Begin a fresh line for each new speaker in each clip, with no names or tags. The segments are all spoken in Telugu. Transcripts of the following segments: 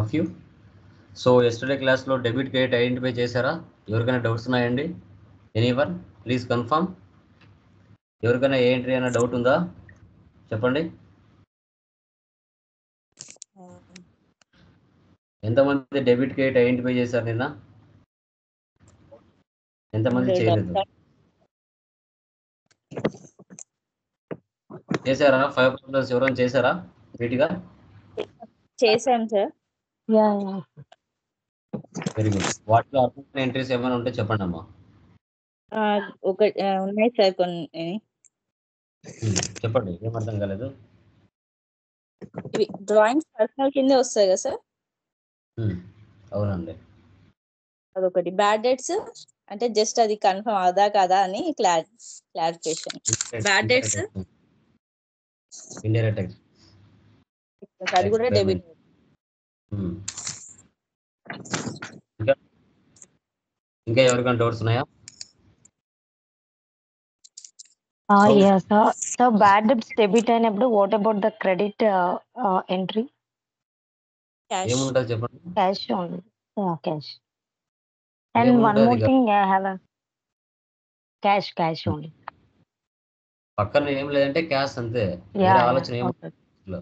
ఆఫ్ యూ సో ఎస్టర్డే క్లాస్లో డెబిట్ క్రెడిట్ ఐడెంటిఫై చేశారా ఎవరికైనా డౌట్స్ ఉన్నాయండి ఎనీ వన్ ప్లీజ్ కన్ఫర్మ్ ఎవరికైనా ఏ ఎంట్రీ అయినా డౌట్ ఉందా చెప్పండి ఎంతమంది డెబిట్ క్రెడిట్ ఐడెంటిఫై చేశారు నిన్న ఎంతమంది చేయలేదు చేశారా ఫైవ్ ప్రాబ్లమ్స్ ఎవరైనా చేశారా నీట్గా
చేసాం sir
yeah yeah
very good వాటిలో అర్థమైన ఎంట్రీస్ ఏమైనా ఉంటే చెప్పండి అమ్మా
ఒక ఆ, ఉన్నాయి సార్ కొన్ని
Hmm, చెప్పండి ఏం అర్థం కాలేదు
ఇవి డ్రాయింగ్స్ పర్సనల్ కిందే వస్తాయి కదా సార్
Hmm, అవునండి
అదొకటి బ్యాడ్ డేట్స్ అంటే జస్ట్ అది కన్ఫర్మ్ అదా కదా అని క్లారి క్లారిఫికేషన్ Bad dates?
ఇండైరెక్ట్
అది కూడా డెబిట్
ఇంకా ఇంకా ఎవరికైనా డౌట్స్ ఉన్నాయా So-
yeah sir so bad debts debit అయినప్పుడు what about the credit entry
cash
ఏముంటుంది చెప్పండి
cash only cash and one
ఏముంటది
మోర్
కదా?
Thing I have cash cash only
పక్కన ఏం లేదంటే క్యాష్ అంతే
యా
వేరే ఆలోచన ఏం లో.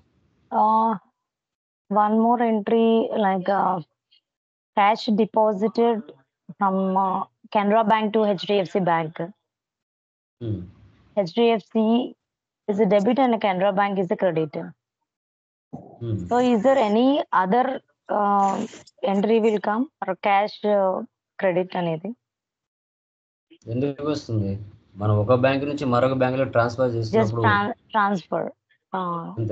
One more entry like cash deposited from Canara bank to HDFC bank
Hmm,
HDFC is a debit and a Canara Bank is a credit.
hmm.
So is there any other uh, entry will come or cash uh, credit అనేది
ఎందుకు వస్తుంది మనం ఒక బ్యాంక్ నుంచి మరొక బ్యాంక్ లో ట్రాన్స్ఫర్
జస్ట్
చేసినప్పుడు
ట్రాన్స్ఫర్
అంతే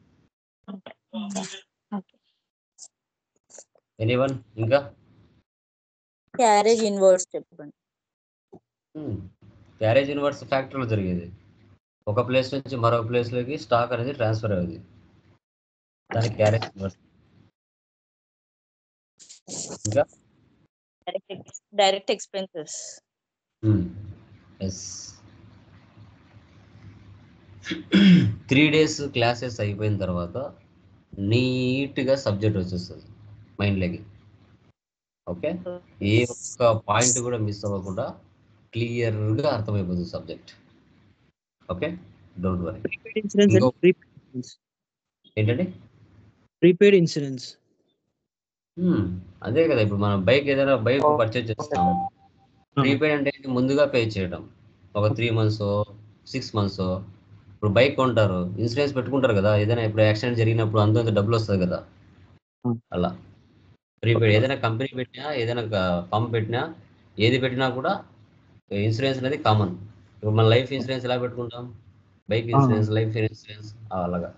ఎనీవన్ ఇంకా
క్యారేజ్ ఇన్వర్స్ చెప్పండి
క్యారేజ్ యూనివర్స్ ఫ్యాక్టరీలో జరిగేది ఒక ప్లేస్ నుంచి మరొక ప్లేస్ లోకి స్టాక్ అనేది ట్రాన్స్ఫర్ అయ్యేది దానికి క్యారేజ్ యూనివర్స్ ఇంకా
direct direct expenses
yes three days classes అయిపోయిన తర్వాత నీట్గా సబ్జెక్ట్ వచ్చేస్తుంది మైండ్లోకి ఓకే ఏ ఒక్క పాయింట్ కూడా మిస్ అవ్వకుండా క్లియర్గా అర్థమైపోతుంది subject okay don't worry
prepaid insurance
ఇంకో-
ప్రీపెయిడ్
ఏంటండి
ప్రీపెయిడ్ ఇన్సూరెన్స్
Hmm, అదే కదా ఇప్పుడు మనం బైక్ ఏదైనా బైక్ పర్చేజ్ చేస్తాం ప్రీపెయిడ్ అంటే ఏంటి? ముందుగా పే చేయడం ఒక త్రీ మంత్స్ సిక్స్ మంత్స్ ఇప్పుడు బైక్ కొంటారు ఇన్సూరెన్స్ పెట్టుకుంటారు కదా ఏదైనా ఇప్పుడు యాక్సిడెంట్ జరిగినప్పుడు అంత అంత డబ్బులు వస్తుంది కదా
Hmm.
అలా ప్రీపెయిడ్ ఏదైనా కంపెనీ పెట్టినా ఏదైనా పంప్ పెట్టినా ఏది పెట్టినా కూడా ఇన్సూరెన్స్ అనేది కామన్ ఇప్పుడు మన లైఫ్ ఇన్సూరెన్స్ ఎలా పెట్టుకుంటాం బైక్ ఇన్సూరెన్స్ లైఫ్ ఇన్సూరెన్స్ అలాగా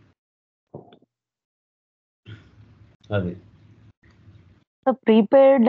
అది
so prepaid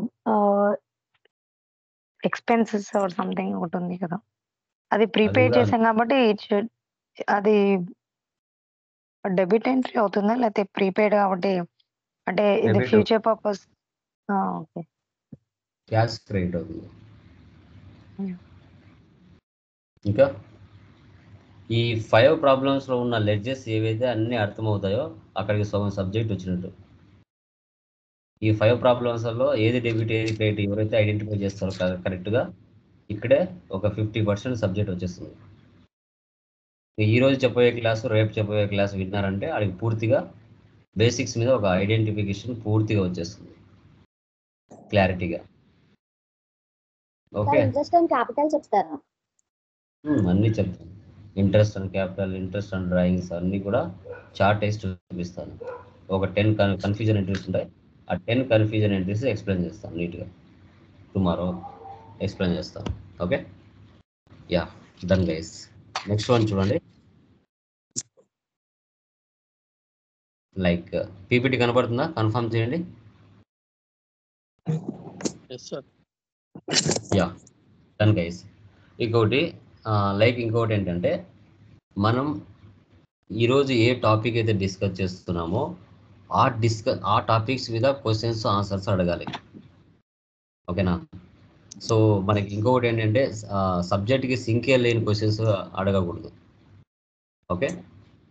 expenses or something ఒకటి ఉంది కదా అది ప్రీపెయిడ్
కూడా-
చేసాం కాబట్టి it should- అది డెబిట్ ఎంట్రీ అవుతుందా లేకపోతే ప్రీపెయిడ్ కాబట్టి అంటే ఇది
Debit
future purpose okay
cash credit అవుతుంది
Yeah.
ఇంకా ఈ ఫైవ్ ప్రాబ్లమ్స్లో ఉన్న లెడ్జెస్ ఏవైతే అన్నీ అర్థమవుతాయో అక్కడికి సగం సబ్జెక్ట్ వచ్చినట్టు ఈ ఫైవ్ ప్రాబ్లమ్స్లో ఏది డెబిట్ ఏది క్రెడిట్ ఎవరైతే ఐడెంటిఫై చేస్తారో క- కరెక్ట్గా ఇక్కడే ఒక ఫిఫ్టీ పర్సెంట్ సబ్జెక్ట్ వచ్చేస్తుంది ఈ రోజు చెప్పబోయే క్లాసు రేపు చెప్పబోయే క్లాస్ విన్నారంటే అది పూర్తిగా బేసిక్స్ మీద ఒక ఐడెంటిఫికేషన్ పూర్తిగా వచ్చేస్తుంది క్లారిటీగా ఓకే
ఇంట్రెస్ట్ అండ్ క్యాపిటల్ చెప్తారా
మ్మ్, అన్నీ చెప్తాను interest and capital interest and drawings అన్నీ కూడా చార్ట్ వేసి చూపిస్తాను ఒక టెన్ కన్ఫ్యూజన్ ఎంట్రీస్ ఉంటాయి ఆ టెన్ కన్ఫ్యూజన్ ఎంట్రీస్ ఎక్స్ప్లెయిన్ చేస్తాను నీట్గా టుమారో ఎక్స్ప్లెయిన్ చేస్తాను okay yeah done guys next one చూడండి లైక్ పీపీటీ కనపడుతుందా కన్ఫర్మ్ చేయండి యా డన్ గైస్ ఇంకొకటి లైక్ ఇంకొకటి ఏంటంటే మనం ఈరోజు ఏ టాపిక్ అయితే డిస్కస్ చేస్తున్నామో ఆ డిస్క ఆ టాపిక్స్ మీద క్వశ్చన్స్ ఆన్సర్స్ అడగాలి ఓకేనా సో మనకి ఇంకొకటి ఏంటంటే సబ్జెక్ట్కి సింకే లేని క్వశ్చన్స్ అడగకూడదు ఓకే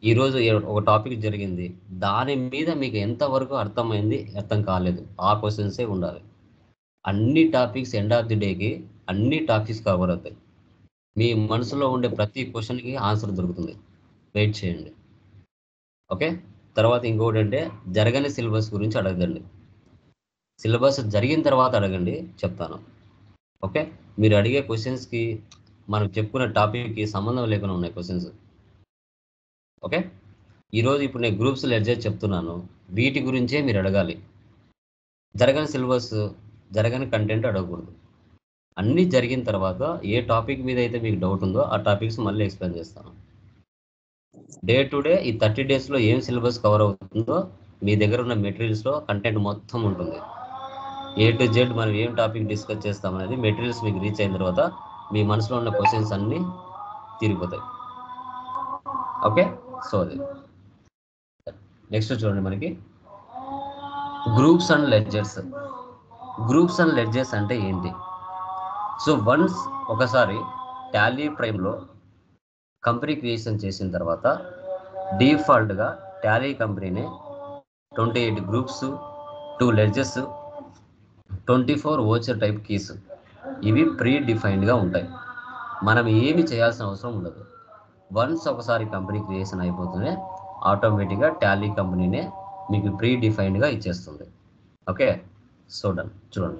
ఈరోజు ఏ- ఒక టాపిక్ జరిగింది దాని మీద మీకు ఎంతవరకు అర్థమైంది అర్థం కాలేదు ఆ క్వశ్చన్సే ఉండాలి అన్ని టాపిక్స్ ఎండ్ ఆఫ్ ది డేకి అన్ని టాపిక్స్ కవర్ అవుతాయి మీ మనసులో ఉండే ప్రతి క్వశ్చన్కి ఆన్సర్ దొరుకుతుంది వెయిట్ చేయండి ఓకే తర్వాత ఇంకోటి అంటే జరగని సిలబస్ గురించి అడగదండి సిలబస్ జరిగిన తర్వాత అడగండి చెప్తాను ఓకే మీరు అడిగే క్వశ్చన్స్కి మనం చెప్పుకునే టాపిక్కి సంబంధం లేకుండా ఉన్నాయి క్వశ్చన్స్ ఓకే ఈరోజు ఇప్పుడు నేను గ్రూప్స్ లెడ్జర్ చెప్తున్నాను వీటి గురించే మీరు అడగాలి జరగని సిలబస్ జరగని కంటెంట్ అడగకూడదు అన్నీ జరిగిన తర్వాత ఏ టాపిక్ మీద అయితే మీకు డౌట్ ఉందో ఆ టాపిక్స్ మళ్ళీ ఎక్స్ప్లెయిన్ చేస్తాను డే టు డే ఈ థర్టీ డేస్లో ఏం సిలబస్ కవర్ అవుతుందో మీ దగ్గర ఉన్న మెటీరియల్స్లో కంటెంట్ మొత్తం ఉంటుంది ఏ టు జెడ్ మనం ఏం టాపిక్ డిస్కస్ చేస్తామనేది మెటీరియల్స్ మీకు రీచ్ అయిన తర్వాత మీ మనసులో ఉన్న క్వశ్చన్స్ అన్నీ తీరిపోతాయి ఓకే సో అది నెక్స్ట్ చూడండి మనకి groups and ledgers groups and ledgers అంటే ఏంటి సో వన్స్ ఒకసారి టాలీ ప్రైమ్లో కంపెనీ క్రియేషన్ చేసిన తర్వాత డిఫాల్ట్గా టాలీ కంపెనీనే twenty eight groups two ledgers twenty four voucher type keys ఇవి ప్రీ డిఫైన్డ్గా ఉంటాయి మనం ఏమి చేయాల్సిన అవసరం ఉండదు వన్స్ ఒకసారి కంపెనీ క్రియేషన్ అయిపోతూనే ఆటోమేటిక్గా టాలీ కంపెనీనే మీకు ప్రీ డిఫైన్డ్గా ఇచ్చేస్తుంది ఓకే సో డన్ చూడండి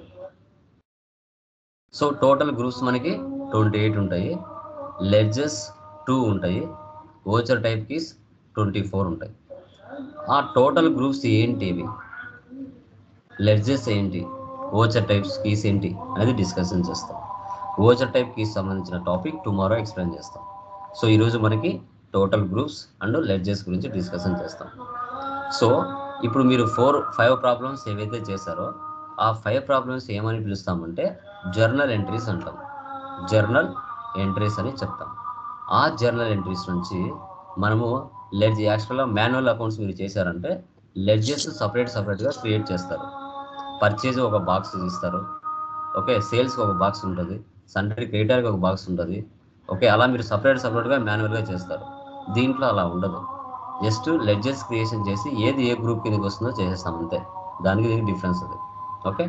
సో టోటల్ గ్రూప్స్ మనకి ట్వంటీ ఎయిట్ ఉంటాయి లెడ్జెస్ టూ ఉంటాయి voucher type keys twenty four ఉంటాయి ఆ టోటల్ గ్రూప్స్ ఏంటి ఇవి లెడ్జెస్ ఏంటి ఓచర్ టైప్స్ కీస్ ఏంటి అనేది డిస్కషన్ చేస్తాం ఓచర్ టైప్ కీస్ సంబంధించిన టాపిక్ టుమారో ఎక్స్ప్లెయిన్ చేస్తాం సో ఈరోజు మనకి టోటల్ గ్రూప్స్ అండ్ లెడ్జెస్ గురించి డిస్కషన్ చేస్తాం సో ఇప్పుడు మీరు ఫోర్ ఫైవ్ ప్రాబ్లమ్స్ ఏవైతే చేశారో ఆ ఫైవ్ ప్రాబ్లమ్స్ ఏమని పిలుస్తామంటే జర్నల్ ఎంట్రీస్ అంటాం జర్నల్ ఎంట్రీస్ అని చెప్తాం ఆ జర్నల్ ఎంట్రీస్ నుంచి మనము లెడ్జ్ యాక్చువల్గా మాన్యువల్ అకౌంట్స్ మీరు చేశారంటే లెడ్జెస్ సపరేట్ సపరేట్గా క్రియేట్ చేస్తారు పర్చేజ్ ఒక బాక్స్ ఇస్తారు ఓకే సేల్స్కి ఒక బాక్స్ ఉంటుంది సండరీ క్రియేటర్కి ఒక బాక్స్ ఉంటుంది ఓకే అలా మీరు సపరేట్ సపరేట్గా మాన్యువల్గా చేస్తారు దీంట్లో అలా ఉండదు జస్ట్ లెడ్జెస్ క్రియేషన్ చేసి ఏది ఏ గ్రూప్ కిందకి వస్తుందో చేసేస్తాం అంతే దానికి దీనికి డిఫరెన్స్ అది ఓకే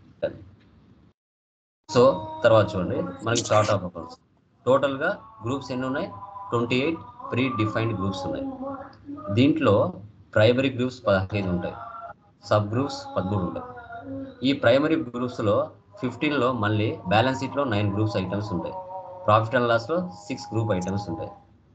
సో తర్వాత చూడండి మనకి చార్ట్ ఆఫ్ అకౌంట్స్ టోటల్గా గ్రూప్స్ ఎన్ని ఉన్నాయి twenty eight predefined groups ఉన్నాయి దీంట్లో ప్రైమరీ గ్రూప్స్ పదహైదు ఉంటాయి సబ్ గ్రూప్స్ పదమూడు ఉంటాయి ఈ ప్రైమరీ గ్రూప్స్లో ఫిఫ్టీన్లో మళ్ళీ బ్యాలెన్స్ షీట్లో నైన్ గ్రూప్స్ ఐటమ్స్ ఉంటాయి ప్రాఫిట్ అండ్ లాస్లో సిక్స్ గ్రూప్ ఐటమ్స్ ఉంటాయి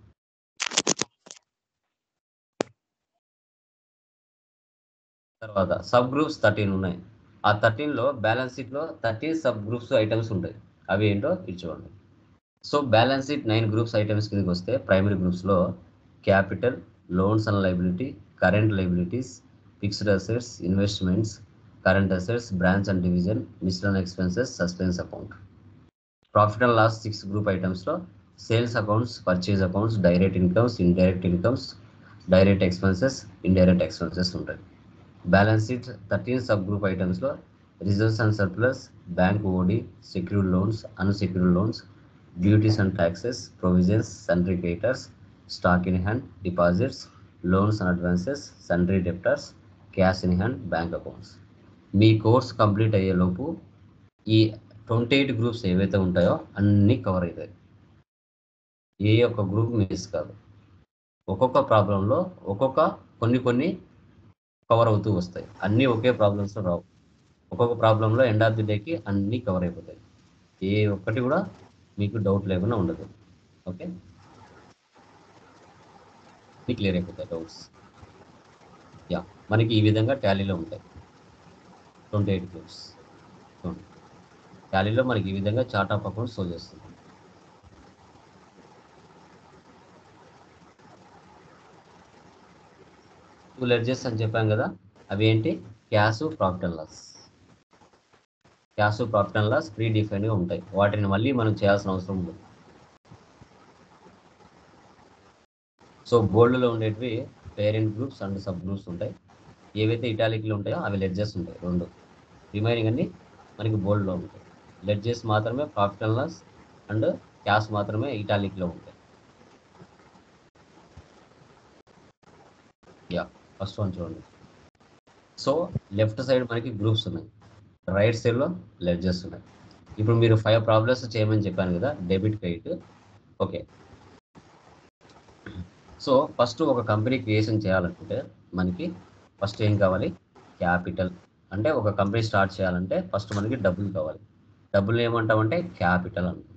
తర్వాత సబ్ గ్రూప్స్ థర్టీన్ ఉన్నాయి ఆ థర్టీన్లో బ్యాలెన్స్ షీట్లో థర్టీన్ సబ్ గ్రూప్స్ ఐటమ్స్ ఉంటాయి అవి ఏంటో ఇది చూడండి so balance sheet nine groups items కిందకి వస్తే ప్రైమరీ గ్రూప్స్లో capital loans and liability current liabilities fixed assets investments current assets branch and division miscellaneous expenses suspense account profit and loss six group ఐటమ్స్లో sales accounts purchase accounts direct incomes indirect incomes direct expenses indirect expenses ఉంటాయి balance sheet thirteen sub group ఐటమ్స్లో reserves and surplus bank OD secured loans unsecured loans duties and taxes provisions sundry creditors stock in hand deposits loans and advances sundry debtors cash in hand bank accounts మీ కోర్స్ కంప్లీట్ అయ్యేలోపు ఈ ట్వంటీ ఎయిట్ గ్రూప్స్ ఏవైతే ఉంటాయో అన్నీ కవర్ అవుతాయి ఏ ఒక్క గ్రూప్ మిస్ కాదు ఒక్కొక్క ప్రాబ్లంలో ఒక్కొక్క కొన్ని కొన్ని కవర్ అవుతూ వస్తాయి అన్నీ ఒకే ప్రాబ్లమ్స్లో రావు ఒక్కొక్క ప్రాబ్లంలో ఎండ్ ఆఫ్ ది డేకి అన్నీ కవర్ అయిపోతాయి ఏ ఒక్కటి కూడా మీకు డౌట్ లేకుండా ఉండదు ఓకే క్లియర్ అయిపోతాయి డౌట్స్ యా మనకి ఈ విధంగా టాలీలో ఉంటాయి ట్వంటీ ఎయిట్ గ్రూప్స్ టాలీలో మనకి ఈ విధంగా చార్ట్ ఆఫ్ అకౌంట్స్ షో చేస్తుంది టూ లెడ్జెస్ అని చెప్పాం కదా అవి ఏంటి cash profit and loss cash profit and loss pre డిఫైన్గా ఉంటాయి వాటిని మళ్ళీ మనం చేయాల్సిన అవసరం ఉంది సో బోల్డ్లో ఉండేటివి parent groups and sub groups ఉంటాయి ఏవైతే ఇటాలిక్లో ఉంటాయో అవి లెడ్జెస్ ఉంటాయి రెండు రిమైనింగ్ అన్ని మనకి బోల్డ్లో ఉంటాయి లెడ్జెస్ మాత్రమే profit and loss and cash మాత్రమే ఇటాలిక్లో ఉంటాయి ఫస్ట్ వన్ చూడండి సో లెఫ్ట్ సైడ్ మనకి గ్రూప్స్ ఉన్నాయి రైట్ సైడ్లో లెడ్జెస్ ఉన్నాయి ఇప్పుడు మీరు ఫైవ్ ప్రాబ్లమ్స్ చేయమని చెప్పాను కదా debit credit okay so first ఒక కంపెనీ క్రియేషన్ చేయాలనుకుంటే మనకి ఫస్ట్ ఏం కావాలి క్యాపిటల్ అంటే ఒక కంపెనీ స్టార్ట్ చేయాలంటే ఫస్ట్ మనకి డబ్బులు కావాలి డబ్బులు ఏమంటామంటే క్యాపిటల్ అంటాం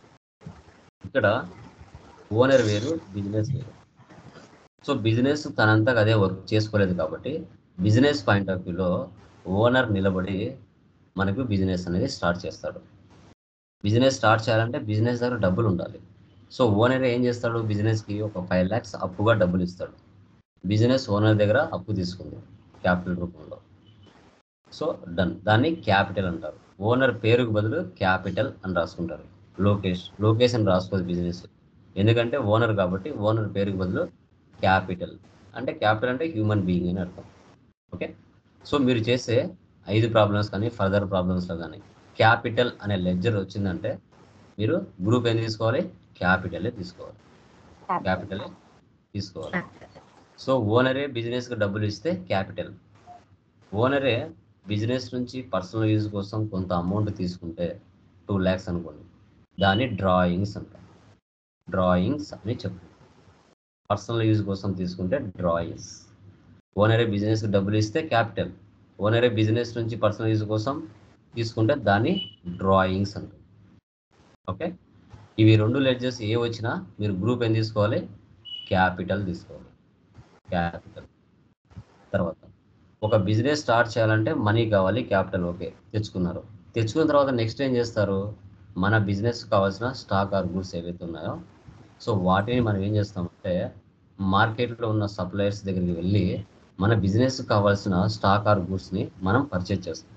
ఇక్కడ ఓనర్ వేరు బిజినెస్ వేరు సో బిజినెస్ తనంతకు అదే వర్క్ చేసుకోలేదు కాబట్టి బిజినెస్ పాయింట్ ఆఫ్ వ్యూలో ఓనర్ నిలబడి మనకు బిజినెస్ అనేది స్టార్ట్ చేస్తాడు బిజినెస్ స్టార్ట్ చేయాలంటే బిజినెస్ దగ్గర డబ్బులు ఉండాలి సో ఓనర్ ఏం చేస్తాడు బిజినెస్కి ఒక ఫైవ్ ల్యాక్స్ అప్పుగా డబ్బులు ఇస్తాడు బిజినెస్ ఓనర్ దగ్గర అప్పు తీసుకుంది క్యాపిటల్ రూపంలో సో డన్ దాన్ని క్యాపిటల్ అంటారు ఓనర్ పేరుకు బదులు క్యాపిటల్ అని రాసుకుంటారు లోకేష్ లోకేష్ అని రాసుకోదు బిజినెస్ ఎందుకంటే ఓనర్ కాబట్టి ఓనర్ పేరుకు బదులు క్యాపిటల్ అంటే క్యాపిటల్ అంటే హ్యూమన్ బీయింగ్ అని అర్థం ఓకే సో మీరు చేసే ఐదు ప్రాబ్లమ్స్ కానీ ఫర్దర్ ప్రాబ్లమ్స్లో కానీ క్యాపిటల్ అనే లెడ్జర్ వచ్చిందంటే మీరు గ్రూప్ ఏం తీసుకోవాలి క్యాపిటలే తీసుకోవాలి క్యాపిటలే తీసుకోవాలి సో ఓనరే బిజినెస్కి డబ్బులు ఇస్తే క్యాపిటల్ ఓనరే బిజినెస్ నుంచి పర్సనల్ యూజ్ కోసం కొంత అమౌంట్ తీసుకుంటే టూ ల్యాక్స్ అనుకోండి దాన్ని డ్రాయింగ్స్ అంటాం డ్రాయింగ్స్ అని చెప్పు పర్సనల్ యూజ్ కోసం తీసుకుంటే డ్రాయింగ్స్ ఓనరే బిజినెస్కి డబ్బులు ఇస్తే క్యాపిటల్ ఓనరే బిజినెస్ నుంచి పర్సనల్ యూజ్ కోసం తీసుకుంటే దాన్ని డ్రాయింగ్స్ అంటాం ఓకే ఇవి రెండు లెడ్జెస్ ఏ వచ్చినా మీరు గ్రూప్ ఏం తీసుకోవాలి క్యాపిటల్ తీసుకోవాలి క్యాపిటల్ తర్వాత ఒక బిజినెస్ స్టార్ట్ చేయాలంటే మనీ కావాలి క్యాపిటల్ ఓకే తెచ్చుకున్నారు తెచ్చుకున్న తర్వాత నెక్స్ట్ ఏం చేస్తారు మన బిజినెస్ కావాల్సిన స్టాక్ ఆర్ గూడ్స్ ఏవైతే ఉన్నాయో సో వాటిని మనం ఏం చేస్తామంటే మార్కెట్లో ఉన్న సప్లయర్స్ దగ్గరికి వెళ్ళి మన బిజినెస్ కావాల్సిన స్టాక్ ఆర్ గూడ్స్ని మనం పర్చేజ్ చేస్తాం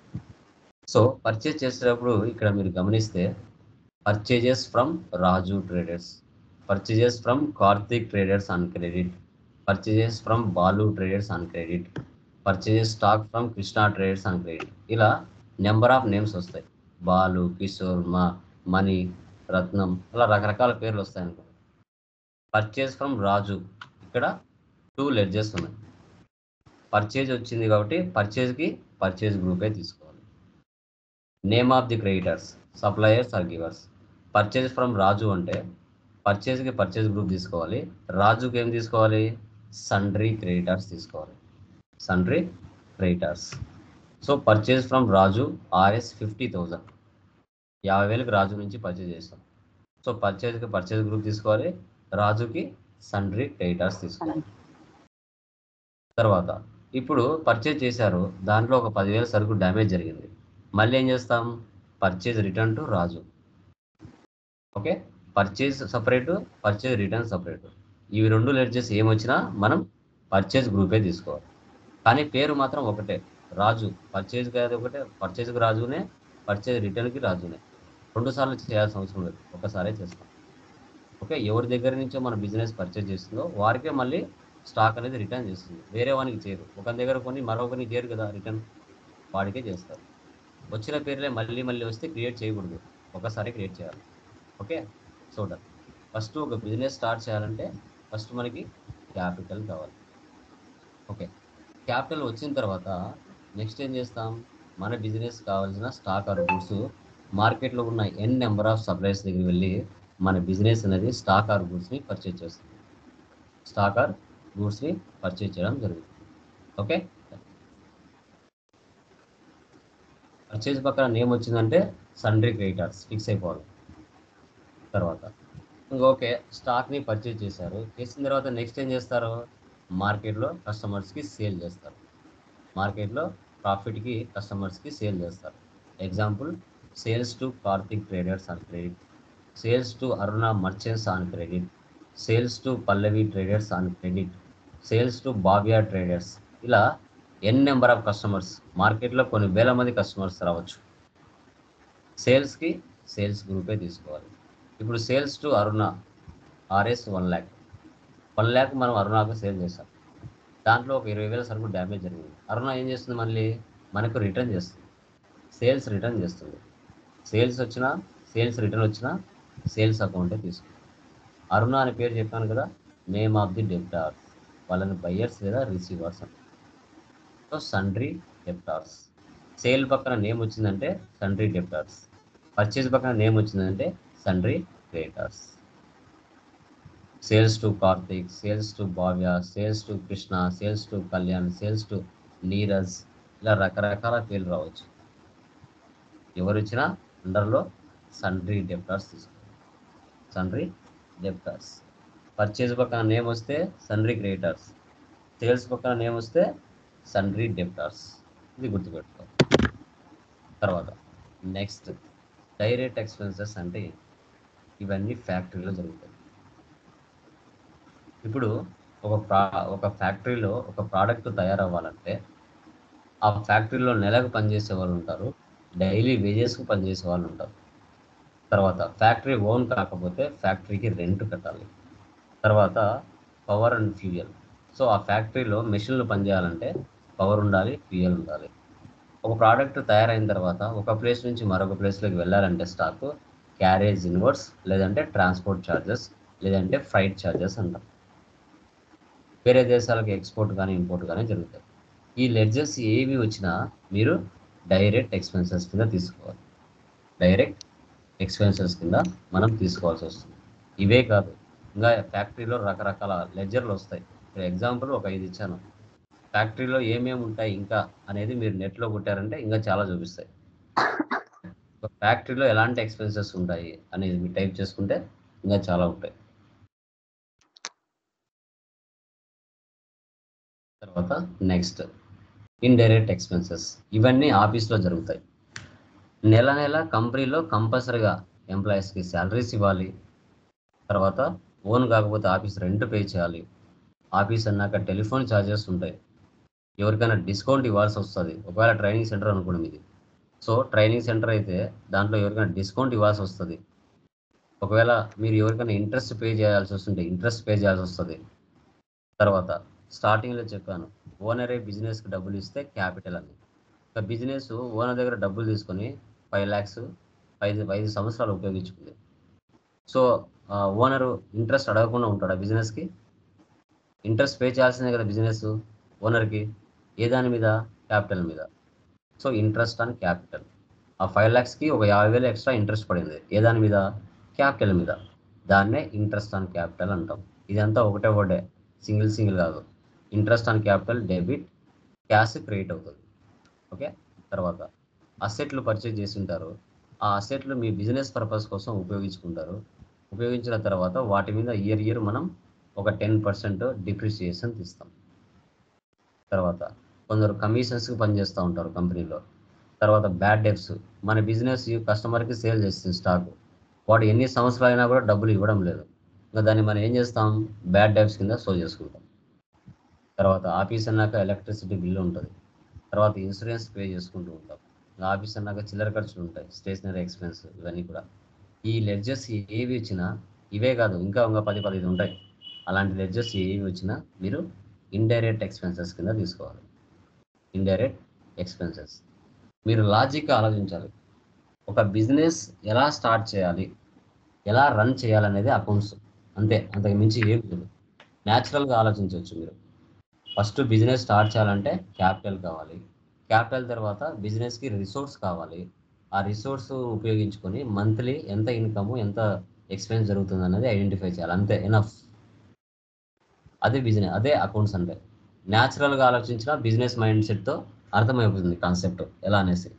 సో పర్చేజ్ చేసేటప్పుడు ఇక్కడ మీరు గమనిస్తే purchases from Raju traders purchases from Karthik traders on credit purchases from Balu traders on credit purchases stock from Krishna traders on credit ఇలా నెంబర్ ఆఫ్ నేమ్స్ వస్తాయి బాలు కిషోర్ మా మణి రత్నం అలా రకరకాల పేర్లు వస్తాయి అనుకో పర్చేజ్ ఫ్రమ్ రాజు ఇక్కడ టూ లెడ్జెస్ ఉన్నాయి పర్చేజ్ వచ్చింది కాబట్టి పర్చేజ్కి పర్చేజ్ గ్రూపే తీసుకోవాలి name of the creditors suppliers or givers purchase from Raju అంటే పర్చేజ్కి పర్చేజ్ గ్రూప్ తీసుకోవాలి రాజుకి ఏం తీసుకోవాలి సండ్రీ క్రెడిటర్స్ తీసుకోవాలి sundry creditors so purchase from Raju RS fifty thousand యాభై వేలకు రాజు నుంచి పర్చేజ్ చేస్తాం సో పర్చేజ్కి పర్చేజ్ గ్రూప్ తీసుకోవాలి రాజుకి సండ్రీ క్రెడిటర్స్ తీసుకోవాలి తర్వాత ఇప్పుడు పర్చేజ్ చేశారు దాంట్లో ఒక పదివేల సరుకు డ్యామేజ్ జరిగింది మళ్ళీ ఏం చేస్తాం purchase return to Raju okay purchase separate purchase return separate ఇవి రెండు లెడ్జెస్ ఏమొచ్చినా మనం పర్చేజ్ గ్రూపే తీసుకోవాలి కానీ పేరు మాత్రం ఒకటే రాజు పర్చేజ్కి అది ఒకటే పర్చేజ్కి రాజునే పర్చేజ్ రిటర్న్కి రాజునే రెండు సార్లు చేయాల్సిన అవసరం లేదు ఒకసారే చేస్తాం ఓకే ఎవరి దగ్గర నుంచో మన బిజినెస్ పర్చేజ్ చేస్తుందో వారికే మళ్ళీ స్టాక్ అనేది రిటర్న్ చేస్తుంది వేరే వానికి చేయరు ఒక దగ్గర కొని మరొకరికి చేయరు కదా రిటర్న్ వాడికే చేస్తారు వచ్చిన పేర్లే మళ్ళీ మళ్ళీ వస్తే క్రియేట్ చేయకూడదు ఒకసారి క్రియేట్ చేయాలి ఓకే చూడండి ఫస్ట్ ఒక బిజినెస్ స్టార్ట్ చేయాలంటే ఫస్ట్ మనకి క్యాపిటల్ కావాలి ఓకే క్యాపిటల్ వచ్చిన తర్వాత నెక్స్ట్ ఏం చేస్తాం మన బిజినెస్ కావాల్సిన స్టాక్ ఆర్ గూడ్స్ మార్కెట్లో ఉన్న ఎన్ నెంబర్ ఆఫ్ సప్లైర్స్ దగ్గరికి వెళ్ళి మన బిజినెస్ అనేది స్టాక్ ఆర్ గూడ్స్ని పర్చేజ్ చేస్తుంది స్టాక్ ఆర్ గూడ్స్ని పర్చేజ్ చేయడం జరుగుతుంది ఓకే పర్చేజ్ పక్కన నేమ్ వచ్చిందంటే సండ్రీ క్రెడిటర్స్ ఫిక్స్ అయిపోవాలి తర్వాత ఇంకా ఓకే స్టాక్ని పర్చేజ్ చేశారు చేసిన తర్వాత నెక్స్ట్ ఏం చేస్తారు మార్కెట్లో కస్టమర్స్కి సేల్ చేస్తారు మార్కెట్లో ప్రాఫిట్కి కస్టమర్స్కి సేల్ చేస్తారు example sales to Karthik traders on credit sales to Aruna merchants on credit sales to Pallavi traders on credit sales to Babiya traders ఇలా ఎన్ నెంబర్ ఆఫ్ కస్టమర్స్ మార్కెట్లో కొన్ని వేల మంది కస్టమర్స్ రావచ్చు సేల్స్కి సేల్స్ గ్రూపే తీసుకోవాలి ఇప్పుడు sales to Aruna RS one lakh one lakh మనం అరుణాకు సేల్ చేస్తాం దాంట్లో ఒక ఇరవై వేల సరుకు డ్యామేజ్ జరిగింది అరుణ ఏం చేస్తుంది మళ్ళీ మనకు రిటర్న్ చేస్తుంది సేల్స్ రిటర్న్ చేస్తుంది సేల్స్ వచ్చినా సేల్స్ రిటర్న్ వచ్చినా సేల్స్ అకౌంటే తీసుకుంటుంది అరుణ అనే పేరు చెప్పాను కదా నేమ్ ఆఫ్ ది డెబ్టార్ వాళ్ళని బయ్యర్స్ లేదా రిసీవర్స్ అంటారు సో సండ్రీ డెప్టార్స్ సేల్ పక్కన నేమ్ వచ్చిందంటే సండ్రీ డెప్టార్స్ పర్చేజ్ పక్కన నేమ్ వచ్చిందంటే sundry creditors sales to Karthik sales to Bhavya sales to Krishna sales to Kalyan sales to Neeraj ఇలా రకరకాల పేర్లు రావచ్చు ఎవరు ఇచ్చినా అండర్లో సండ్రీ డెప్టార్స్ తీసుకోవాలి సండ్రీ డెప్టార్స్ పర్చేజ్ పక్కన నేమ్ వస్తే సండ్రీ క్రియేటర్స్ సేల్స్ పక్కన నేమ్ వస్తే సండ్రీ డెప్టార్స్ ఇది గుర్తుపెట్టుకో తర్వాత నెక్స్ట్ డైరెక్ట్ ఎక్స్పెన్సెస్ అంటే ఏంటి? ఇవన్నీ ఫ్యాక్టరీలో జరుగుతాయి ఇప్పుడు ఒక ప్రా ఒక ఫ్యాక్టరీలో ఒక ప్రోడక్ట్ తయారవ్వాలంటే ఆ ఫ్యాక్టరీలో నెలకు పనిచేసే వాళ్ళు ఉంటారు డైలీ వేజెస్కి పనిచేసే వాళ్ళు ఉంటారు తర్వాత ఫ్యాక్టరీ ఓన్ కాకపోతే ఫ్యాక్టరీకి రెంట్ కట్టాలి తర్వాత పవర్ అండ్ ఫ్యూయల్ సో ఆ ఫ్యాక్టరీలో మెషిన్లు పనిచేయాలంటే పవర్ ఉండాలి ఫ్యూయల్ ఉండాలి ఒక ప్రోడక్ట్ తయారైన తర్వాత ఒక ప్లేస్ నుంచి మరొక ప్లేస్లోకి వెళ్ళాలంటే స్టాక్ క్యారేజ్ ఇన్వర్స్ లేదంటే ట్రాన్స్పోర్ట్ ఛార్జెస్ లేదంటే ఫ్రైట్ ఛార్జెస్ అంటాం వేరే దేశాలకు ఎక్స్పోర్ట్ కానీ ఇంపోర్ట్ కానీ జరుగుతాయి ఈ లెడ్జెస్ ఏవి వచ్చినా మీరు డైరెక్ట్ ఎక్స్పెన్సెస్ కింద తీసుకోవాలి డైరెక్ట్ ఎక్స్పెన్సెస్ కింద మనం తీసుకోవాల్సి వస్తుంది ఇవే కాదు ఇంకా ఫ్యాక్టరీలో రకరకాల లెడ్జర్లు వస్తాయి ఫర్ ఎగ్జాంపుల్ ఒక ఐదు ఇచ్చాను ఫ్యాక్టరీలో ఏమేమి ఉంటాయి ఇంకా అనేది మీరు నెట్లో కొట్టారంటే ఇంకా చాలా చూపిస్తాయి ఒక ఫ్యాక్టరీలో ఎలాంటి ఎక్స్పెన్సెస్ ఉంటాయి అనేది మీరు టైప్ చేసుకుంటే ఇంకా చాలా ఉంటాయి తర్వాత నెక్స్ట్ ఇండైరెక్ట్ ఎక్స్పెన్సెస్ ఇవన్నీ ఆఫీస్లో జరుగుతాయి నెల నెల కంపెనీలో కంపల్సరీగా ఎంప్లాయీస్కి శాలరీస్ ఇవ్వాలి తర్వాత ఓన్ కాకపోతే ఆఫీస్ రెంట్ పే చేయాలి ఆఫీస్ అన్నాక టెలిఫోన్ ఛార్జెస్ ఉంటాయి ఎవరికైనా డిస్కౌంట్ ఇవ్వాల్సి వస్తుంది ఒకవేళ ట్రైనింగ్ సెంటర్ అనుకోండి మీది సో ట్రైనింగ్ సెంటర్ అయితే దాంట్లో ఎవరికైనా డిస్కౌంట్ ఇవ్వాల్సి వస్తుంది ఒకవేళ మీరు ఎవరికైనా ఇంట్రెస్ట్ పే చేయాల్సి వస్తుంటే ఇంట్రెస్ట్ పే చేయాల్సి వస్తుంది తర్వాత స్టార్టింగ్లో చెప్పాను ఓనరే బిజినెస్కి డబ్బులు ఇస్తే క్యాపిటల్ అని ఒక బిజినెస్ ఓనర్ దగ్గర డబ్బులు తీసుకొని ఫైవ్ ల్యాక్స్ ఐదు ఐదు సంవత్సరాలు ఉపయోగించుకుంది సో ఓనరు ఇంట్రెస్ట్ అడగకుండా ఉంటాడు ఆ బిజినెస్కి ఇంట్రెస్ట్ పే చేయాల్సిందే కదా బిజినెస్ ఓనర్కి ఏ దాని మీద క్యాపిటల్ మీద సో ఇంట్రెస్ట్ ఆన్ క్యాపిటల్ ఆ ఫైవ్ ల్యాక్స్కి ఒక యాభై వేలు ఎక్స్ట్రా ఇంట్రెస్ట్ పడింది ఏ దాని మీద క్యాపిటల్ మీద దాన్నే ఇంట్రెస్ట్ ఆన్ క్యాపిటల్ అంటాం ఇదంతా ఒకటే ఒకటే సింగిల్ సింగిల్ కాదు interest on capital debit cash create అవుతుంది ఓకే తర్వాత అసెట్లు పర్చేజ్ చేసి ఉంటారు ఆ అసెట్లు మీ బిజినెస్ పర్పస్ కోసం ఉపయోగించుకుంటారు ఉపయోగించిన తర్వాత వాటి మీద ఇయర్ ఇయర్ మనం ఒక టెన్ పర్సెంట్ డిప్రిసియేషన్ తీస్తాం తర్వాత కొందరు కమిషన్స్కి పనిచేస్తూ ఉంటారు కంపెనీలో తర్వాత బ్యాడ్ డెప్స్ మన బిజినెస్ కస్టమర్కి సేల్ చేస్తుంది స్టాక్ వాడు ఎన్ని సంవత్సరాలు అయినా కూడా డబ్బులు ఇవ్వడం లేదు ఇంకా దాన్ని మనం ఏం చేస్తాం బ్యాడ్ డెప్స్ కింద సో చేసుకుంటాం తర్వాత ఆఫీస్ అన్నాక ఎలక్ట్రిసిటీ బిల్లు ఉంటుంది తర్వాత ఇన్సూరెన్స్ పే చేసుకుంటూ ఉంటాం ఇంకా ఆఫీస్ అన్నాక చిల్లర ఖర్చులు ఉంటాయి స్టేషనరీ ఎక్స్పెన్స్ ఇవన్నీ కూడా ఈ లెడ్జెస్ ఏవి వచ్చినా ఇవే కాదు ఇంకా ఇంకా పది పదిహేను ఉంటాయి అలాంటి లెడ్జెస్ ఏవి వచ్చినా మీరు ఇండైరెక్ట్ ఎక్స్పెన్సెస్ కింద తీసుకోవాలి ఇండైరెక్ట్ ఎక్స్పెన్సెస్ మీరు లాజిక్గా ఆలోచించాలి ఒక బిజినెస్ ఎలా స్టార్ట్ చేయాలి ఎలా రన్ చేయాలనేది అకౌంట్స్ అంతే అంతకు మించి ఏం లేదు న్యాచురల్గా ఆలోచించవచ్చు మీరు ఫస్ట్ బిజినెస్ స్టార్ట్ చేయాలంటే క్యాపిటల్ కావాలి క్యాపిటల్ తర్వాత బిజినెస్కి రిసోర్స్ కావాలి ఆ రిసోర్స్ ఉపయోగించుకొని మంత్లీ ఎంత ఇన్కమ్ ఎంత ఎక్స్పెన్స్ జరుగుతుంది అనేది ఐడెంటిఫై చేయాలి అంతే ఎనఫ్ అదే బిజినెస్ అదే అకౌంట్స్ అంటే న్యాచురల్గా ఆలోచించిన బిజినెస్ మైండ్ సెట్తో అర్థమైపోతుంది కాన్సెప్ట్ ఎలా అనేసి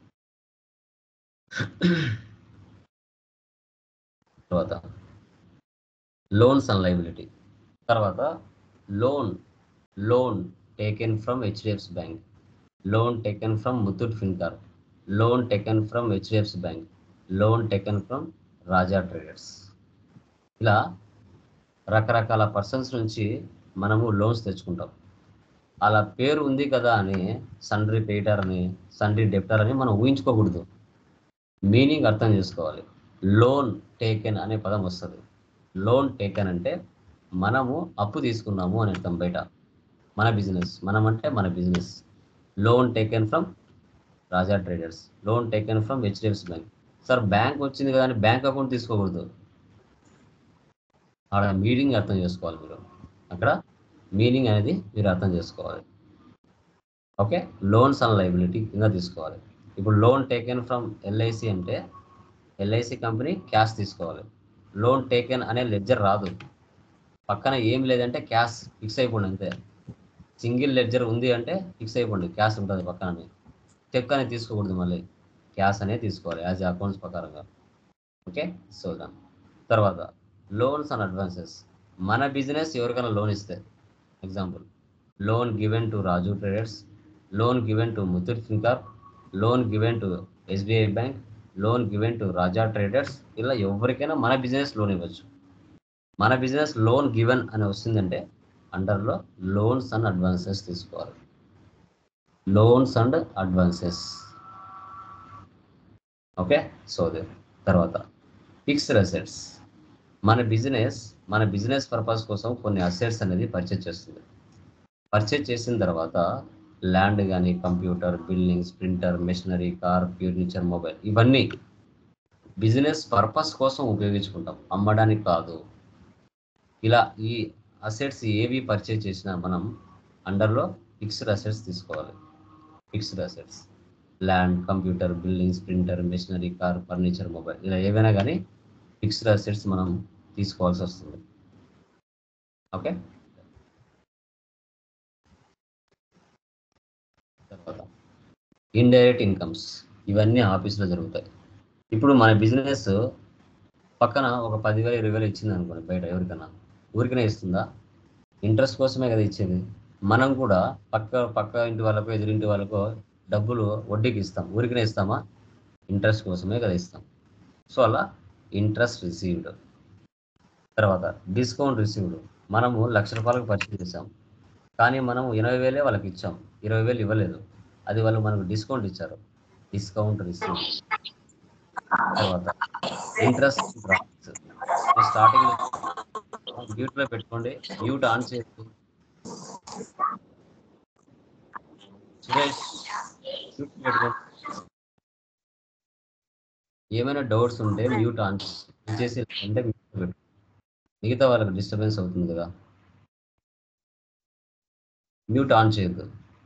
తర్వాత లోన్స్ అండ్ లైబిలిటీ తర్వాత loan loan taken from HDFC bank loan taken from Muthoot Fincorp loan taken from HDFC bank loan taken from Raja traders ఇలా రకరకాల పర్సన్స్ నుంచి మనము లోన్స్ తెచ్చుకుంటాం అలా పేరు ఉంది కదా అని సండ్రీ పేటర్ అని సండ్రీ డెప్టర్ అని మనం ఊహించుకోకూడదు మీనింగ్ అర్థం చేసుకోవాలి లోన్ టేకెన్ అనే పదం వస్తుంది లోన్ టేకెన్ అంటే మనము అప్పు తీసుకున్నాము అని అర్థం బయట మన బిజినెస్ మనం అంటే మన business loan taken from Raja traders loan taken from HDFC bank sir bank వచ్చింది కదా అని బ్యాంక్ అకౌంట్ తీసుకోకూడదు ఆడ మీనింగ్ అర్థం చేసుకోవాలి మీరు అక్కడ మీనింగ్ అనేది మీరు అర్థం చేసుకోవాలి ఓకే లోన్స్ అండ్ లైబిలిటీ కింద తీసుకోవాలి ఇప్పుడు లోన్ టేకెన్ ఫ్రమ్ ఎల్ఐసి అంటే ఎల్ఐసి కంపెనీ క్యాష్ తీసుకోవాలి లోన్ టేకెన్ అనే లెడ్జర్ రాదు పక్కన ఏం లేదంటే క్యాష్ ఫిక్స్ అయిపోండి అంతే సింగిల్ లెడ్జర్ ఉంది అంటే ఫిక్స్ అయిపోండి క్యాష్ ఉంటుంది పక్కన చెక్ అనేది తీసుకోకూడదు మళ్ళీ క్యాష్ అనేది తీసుకోవాలి యాజ్ అకౌంట్స్ ప్రకారంగా ఓకే సో దాన్ తర్వాత లోన్స్ అండ్ అడ్వాన్సెస్ మన బిజినెస్ ఎవరికైనా లోన్ ఇస్తే example loan given to Raju traders loan given to Muthoot Fincorp loan given to SBI bank loan given to Raja traders ఇలా ఎవరికైనా మన బిజినెస్ లోన్ ఇవ్వచ్చు మన బిజినెస్ లోన్ గివెన్ అని వస్తుందంటే అండర్లో లోన్స్ అండ్ అడ్వాన్సెస్ తీసుకోవాలి loans and advances okay so దే తర్వాత ఫిక్స్డ్ అసెట్స్ మన బిజినెస్ మన బిజినెస్ పర్పస్ కోసం కొన్ని అసెట్స్ అనేది పర్చేజ్ చేస్తుంది పర్చేజ్ చేసిన తర్వాత ల్యాండ్ కానీ computer buildings printer machinery car furniture mobile ఇవన్నీ బిజినెస్ పర్పస్ కోసం ఉపయోగించుకుంటాం అమ్మడానికి కాదు ఇలా ఈ అసెట్స్ ఏవి పర్చేజ్ చేసినా మనం అండర్లో ఫిక్స్డ్ అసెట్స్ తీసుకోవాలి fixed assets land computer buildings printer machinery car furniture mobile ఇలా ఏవైనా కానీ ఫిక్స్డ్ అసెట్స్ మనం తీసుకోవాల్సి వస్తుంది ఓకే తర్వాత ఇండైరెక్ట్ ఇన్కమ్స్ ఇవన్నీ ఆఫీస్లో జరుగుతాయి ఇప్పుడు మన బిజినెస్ పక్కన ఒక పదివేలు ఇరవై వేలు ఇచ్చింది అనుకోండి బయట ఎవరికైనా ఊరికనే ఇస్తుందా ఇంట్రెస్ట్ కోసమే కదా ఇచ్చేది మనం కూడా పక్క పక్క ఇంటి వాళ్ళకో ఎదురింటి వాళ్ళకో డబ్బులు వడ్డీకి ఇస్తాం ఊరికనే ఇస్తామా ఇంట్రెస్ట్ కోసమే కదా ఇస్తాం సో అలా ఇంట్రెస్ట్ రిసీవ్డ్ తర్వాత డిస్కౌంట్ రిసీవ్డ్ మనము లక్ష రూపాయలకు పర్చేజ్ చేసాం కానీ మనం ఎనభై వేలే వాళ్ళకి ఇచ్చాం ఇరవై వేలు ఇవ్వలేదు అది వాళ్ళు మనకు డిస్కౌంట్ ఇచ్చారు డిస్కౌంట్ రిసీవ్ తర్వాత ఇంట్రెస్ట్ స్టార్టింగ్ మ్యూట్ లో పెట్టుకోండి మ్యూట్ ఆన్ చేయండి సురేష్ మ్యూట్ పెట్టుకోండి ఏమైనా డౌట్స్ ఉంటే మ్యూట్ ఆన్ చేసి అంటే మ్యూట్ పెట్టు మిగతా వాళ్ళకి డిస్టర్బెన్స్ అవుతుంది కదా మ్యూట్ ఆన్ చేయొద్దు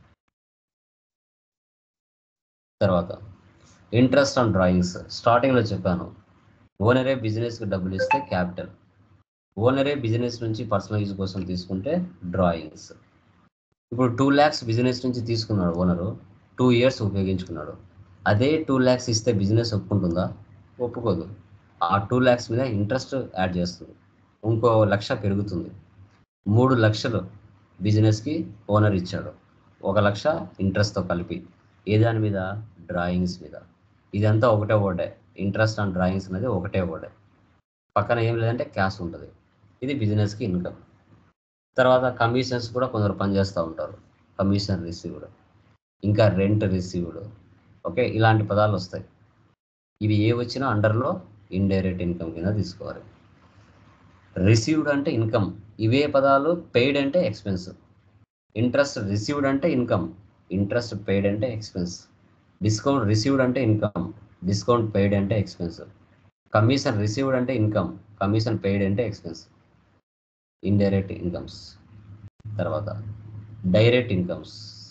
తర్వాత ఇంట్రెస్ట్ ఆన్ డ్రాయింగ్స్ స్టార్టింగ్లో చెప్పాను ఓనరే బిజినెస్కి డబ్బులు ఇస్తే క్యాపిటల్ ఓనరే బిజినెస్ నుంచి పర్సనల్ యూజ్ కోసం తీసుకుంటే డ్రాయింగ్స్ ఇప్పుడు టూ ల్యాక్స్ బిజినెస్ నుంచి తీసుకున్నాడు ఓనరు టూ ఇయర్స్ ఉపయోగించుకున్నాడు అదే టూ ల్యాక్స్ ఇస్తే బిజినెస్ ఒప్పుకుంటుందా ఒప్పుకోదు ఆ టూ ల్యాక్స్ మీద ఇంట్రెస్ట్ యాడ్ చేస్తుంది ఇంకో లక్ష పెరుగుతుంది మూడు లక్షలు బిజినెస్కి ఓనర్ ఇచ్చాడు ఒక లక్ష ఇంట్రెస్ట్తో కలిపి ఏ దాని మీద డ్రాయింగ్స్ మీద ఇదంతా ఒకటే వర్డే ఇంట్రెస్ట్ ఆన్ డ్రాయింగ్స్ అనేది ఒకటే వర్డే పక్కన ఏం లేదంటే క్యాష్ ఉంటుంది ఇది బిజినెస్కి ఇన్కమ్ తర్వాత కమిషన్స్ కూడా కొందరు పనిచేస్తూ ఉంటారు కమిషన్ రిసీవ్డ్ ఇంకా రెంట్ రిసీవ్డ్ ఓకే ఇలాంటి పదాలు వస్తాయి ఇవి ఏ వచ్చినా అండర్లో ఇండైరెక్ట్ ఇన్కమ్ కింద తీసుకోవాలి రిసీవ్డ్ అంటే ఇన్కమ్ ఇవే పదాలు పెయిడ్ అంటే ఎక్స్పెన్స్ ఇంట్రెస్ట్ రిసీవ్డ్ అంటే ఇన్కమ్ ఇంట్రెస్ట్ పెయిడ్ అంటే ఎక్స్పెన్స్ డిస్కౌంట్ రిసీవ్డ్ అంటే ఇన్కమ్ డిస్కౌంట్ పెయిడ్ అంటే ఎక్స్పెన్స్ కమిషన్ రిసీవ్డ్ అంటే ఇన్కమ్ కమిషన్ పెయిడ్ అంటే ఎక్స్పెన్స్ ఇండైరెక్ట్ ఇన్కమ్స్ తర్వాత direct incomes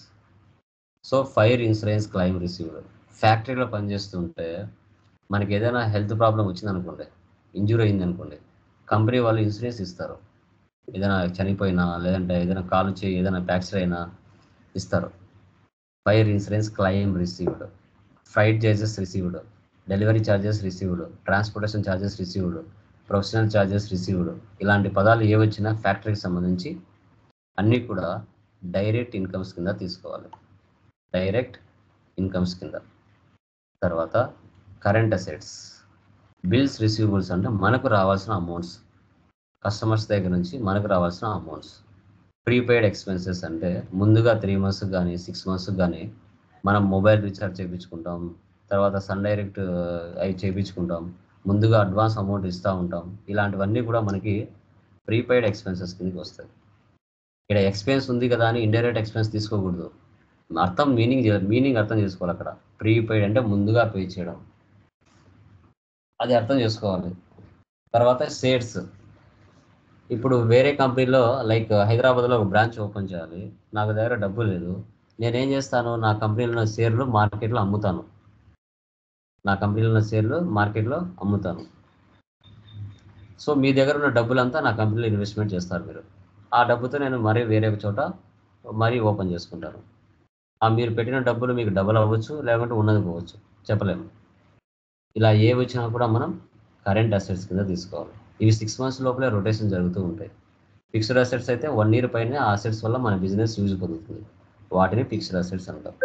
so fire insurance claim received ఫ్యాక్టరీలో పనిచేస్తుంటే మనకి ఏదైనా హెల్త్ ప్రాబ్లం వచ్చిందనుకోండి ఇంజూరీ అయింది అనుకోండి కంపెనీ వాళ్ళు ఇన్సూరెన్స్ ఇస్తారు ఏదైనా చనిపోయినా లేదంటే ఏదైనా కాలు చేయి ఏదైనా ఫ్రాక్చర్ అయినా ఇస్తారు fire insurance claim received flight charges received delivery charges received transportation charges received professional charges received ఇలాంటి పదాలు ఏ వచ్చినా ఫ్యాక్టరీకి సంబంధించి అన్నీ కూడా డైరెక్ట్ ఇన్కమ్స్ కింద తీసుకోవాలి డైరెక్ట్ ఇన్కమ్స్ కింద తర్వాత కరెంట్ అసెట్స్ బిల్స్ రిసీవబుల్స్ అంటే మనకు రావాల్సిన అమౌంట్స్ కస్టమర్స్ దగ్గర నుంచి మనకు రావాల్సిన అమౌంట్స్ ప్రీపెయిడ్ ఎక్స్పెన్సెస్ అంటే ముందుగా త్రీ మంత్స్ కానీ సిక్స్ మంత్స్ కానీ మనం మొబైల్ రీఛార్జ్ చేయించుకుంటాం తర్వాత సన్ డైరెక్ట్ అవి చేయించుకుంటాం ముందుగా అడ్వాన్స్ అమౌంట్ ఇస్తూ ఉంటాం ఇలాంటివన్నీ కూడా మనకి ప్రీపెయిడ్ ఎక్స్పెన్సెస్ కిందకి వస్తాయి ఇక్కడ ఎక్స్పెన్స్ ఉంది కదా అని ఇండైరెక్ట్ ఎక్స్పెన్స్ తీసుకోకూడదు అర్థం మీనింగ్ మీనింగ్ అర్థం చేసుకోవాలి అక్కడ ప్రీపెయిడ్ అంటే ముందుగా పే చేయడం అది అర్థం చేసుకోవాలి తర్వాత షేర్స్ ఇప్పుడు వేరే కంపెనీలో లైక్ హైదరాబాద్లో ఒక బ్రాంచ్ ఓపెన్ చేయాలి నాకు దగ్గర డబ్బు లేదు నేనేం చేస్తాను నా కంపెనీలో ఉన్న షేర్లు మార్కెట్లో అమ్ముతాను నా కంపెనీలో ఉన్న షేర్లు మార్కెట్లో అమ్ముతాను సో మీ దగ్గర ఉన్న డబ్బులంతా నా కంపెనీలో ఇన్వెస్ట్మెంట్ చేస్తారు మీరు ఆ డబ్బుతో నేను మరీ వేరే ఒక చోట మరీ ఓపెన్ చేసుకుంటాను ఆ మీరు పెట్టిన డబ్బులు మీకు డబుల్ అవ్వచ్చు లేకుంటే ఉన్నది పోవచ్చు చెప్పలేము ఇలా ఏ వచ్చినా కూడా మనం కరెంట్ అసెట్స్ కింద తీసుకోవాలి ఇవి సిక్స్ మంత్స్ లోపలే రొటేషన్ జరుగుతూ ఉంటాయి ఫిక్స్డ్ అసెట్స్ అయితే వన్ ఇయర్ పైన ఆ అసెట్స్ వల్ల మన బిజినెస్ యూజ్ పొందుతుంది వాటిని ఫిక్స్డ్ అసెట్స్ అంటారు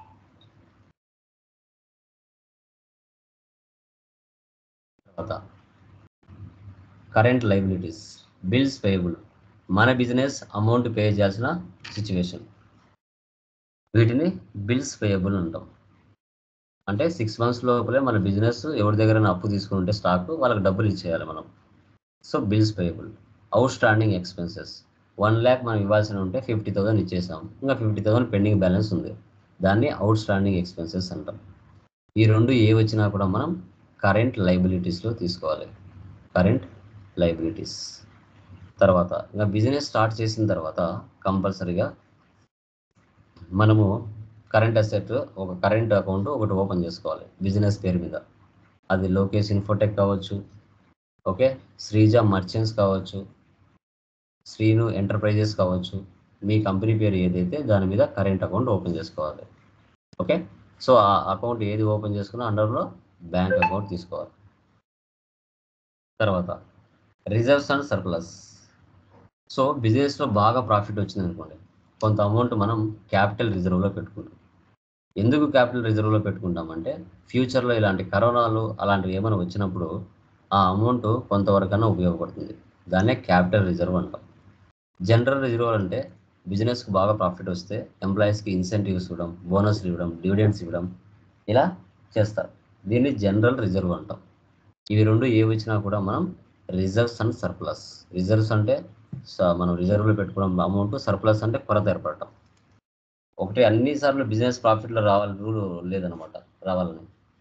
తర్వాత కరెంట్ లైబిలిటీస్ బిల్స్ పేయబుల్ మన బిజినెస్ అమౌంట్ పే చేయాల్సిన సిచ్యువేషన్ వీటిని బిల్స్ పేయబుల్ అంటాం అంటే సిక్స్ మంత్స్ లోపలే మన బిజినెస్ ఎవరి దగ్గర అప్పు తీసుకుని ఉంటే స్టాక్ వాళ్ళకి డబ్బులు ఇచ్చేయాలి మనం so bills payable outstanding expenses one lakh మనం ఇవ్వాల్సి ఉంటే ఫిఫ్టీ థౌసండ్ ఇచ్చేసాం ఇంకా ఫిఫ్టీ థౌసండ్ పెండింగ్ బ్యాలెన్స్ ఉంది దాన్ని అవుట్ స్టాండింగ్ ఎక్స్పెన్సెస్ అంటాం ఈ రెండు ఏ వచ్చినా కూడా మనం కరెంట్ లైబిలిటీస్లో తీసుకోవాలి కరెంట్ లైబిలిటీస్ తర్వాత ఇంకా బిజినెస్ స్టార్ట్ చేసిన తర్వాత కంపల్సరీగా మనము కరెంట్ అసెట్ ఒక కరెంట్ అకౌంట్ ఒకటి ఓపెన్ చేసుకోవాలి బిజినెస్ పేరు మీద అది లోకేష్ ఇన్ఫోటెక్ కావచ్చు ఓకే శ్రీజ మర్చెంట్స్ కావచ్చు శ్రీను ఎంటర్ప్రైజెస్ కావచ్చు మీ కంపెనీ పేరు ఏదైతే దాని మీద కరెంట్ అకౌంట్ ఓపెన్ చేసుకోవాలి ఓకే సో ఆ అకౌంట్ ఏది ఓపెన్ చేసుకున్నా అండర్లో బ్యాంక్ అకౌంట్ తీసుకోవాలి తర్వాత రిజర్వ్స్ అండ్ సర్ప్లస్ సో బిజినెస్లో బాగా ప్రాఫిట్ వచ్చింది అనుకోండి కొంత అమౌంట్ మనం క్యాపిటల్ రిజర్వ్లో పెట్టుకుంటాం ఎందుకు క్యాపిటల్ రిజర్వ్లో పెట్టుకుంటామంటే ఫ్యూచర్లో ఇలాంటి కరోనాలు అలాంటివి ఏమైనా వచ్చినప్పుడు ఆ అమౌంట్ కొంతవరకన్నా ఉపయోగపడుతుంది దాన్నే క్యాపిటల్ రిజర్వ్ అంటాం జనరల్ రిజర్వ్ అంటే బిజినెస్కి బాగా ప్రాఫిట్ వస్తే ఎంప్లాయీస్కి ఇన్సెంటివ్స్ ఇవ్వడం బోనస్లు ఇవ్వడం డివిడెండ్స్ ఇవ్వడం ఇలా చేస్తారు దీన్ని జనరల్ రిజర్వ్ అంటాం ఇవి రెండు ఏ వచ్చినా కూడా మనం రిజర్వ్స్ అండ్ సర్ప్లస్ రిజర్వ్స్ అంటే స- మనం రిజర్వ్లో పెట్టుకోవడం అమౌంట్ సర్ప్లస్ అంటే కొరత ఏర్పడటం ఒకటి అన్ని సార్లు బిజినెస్ ప్రాఫిట్లో రావాలి రూల్ లేదనమాట రావాలని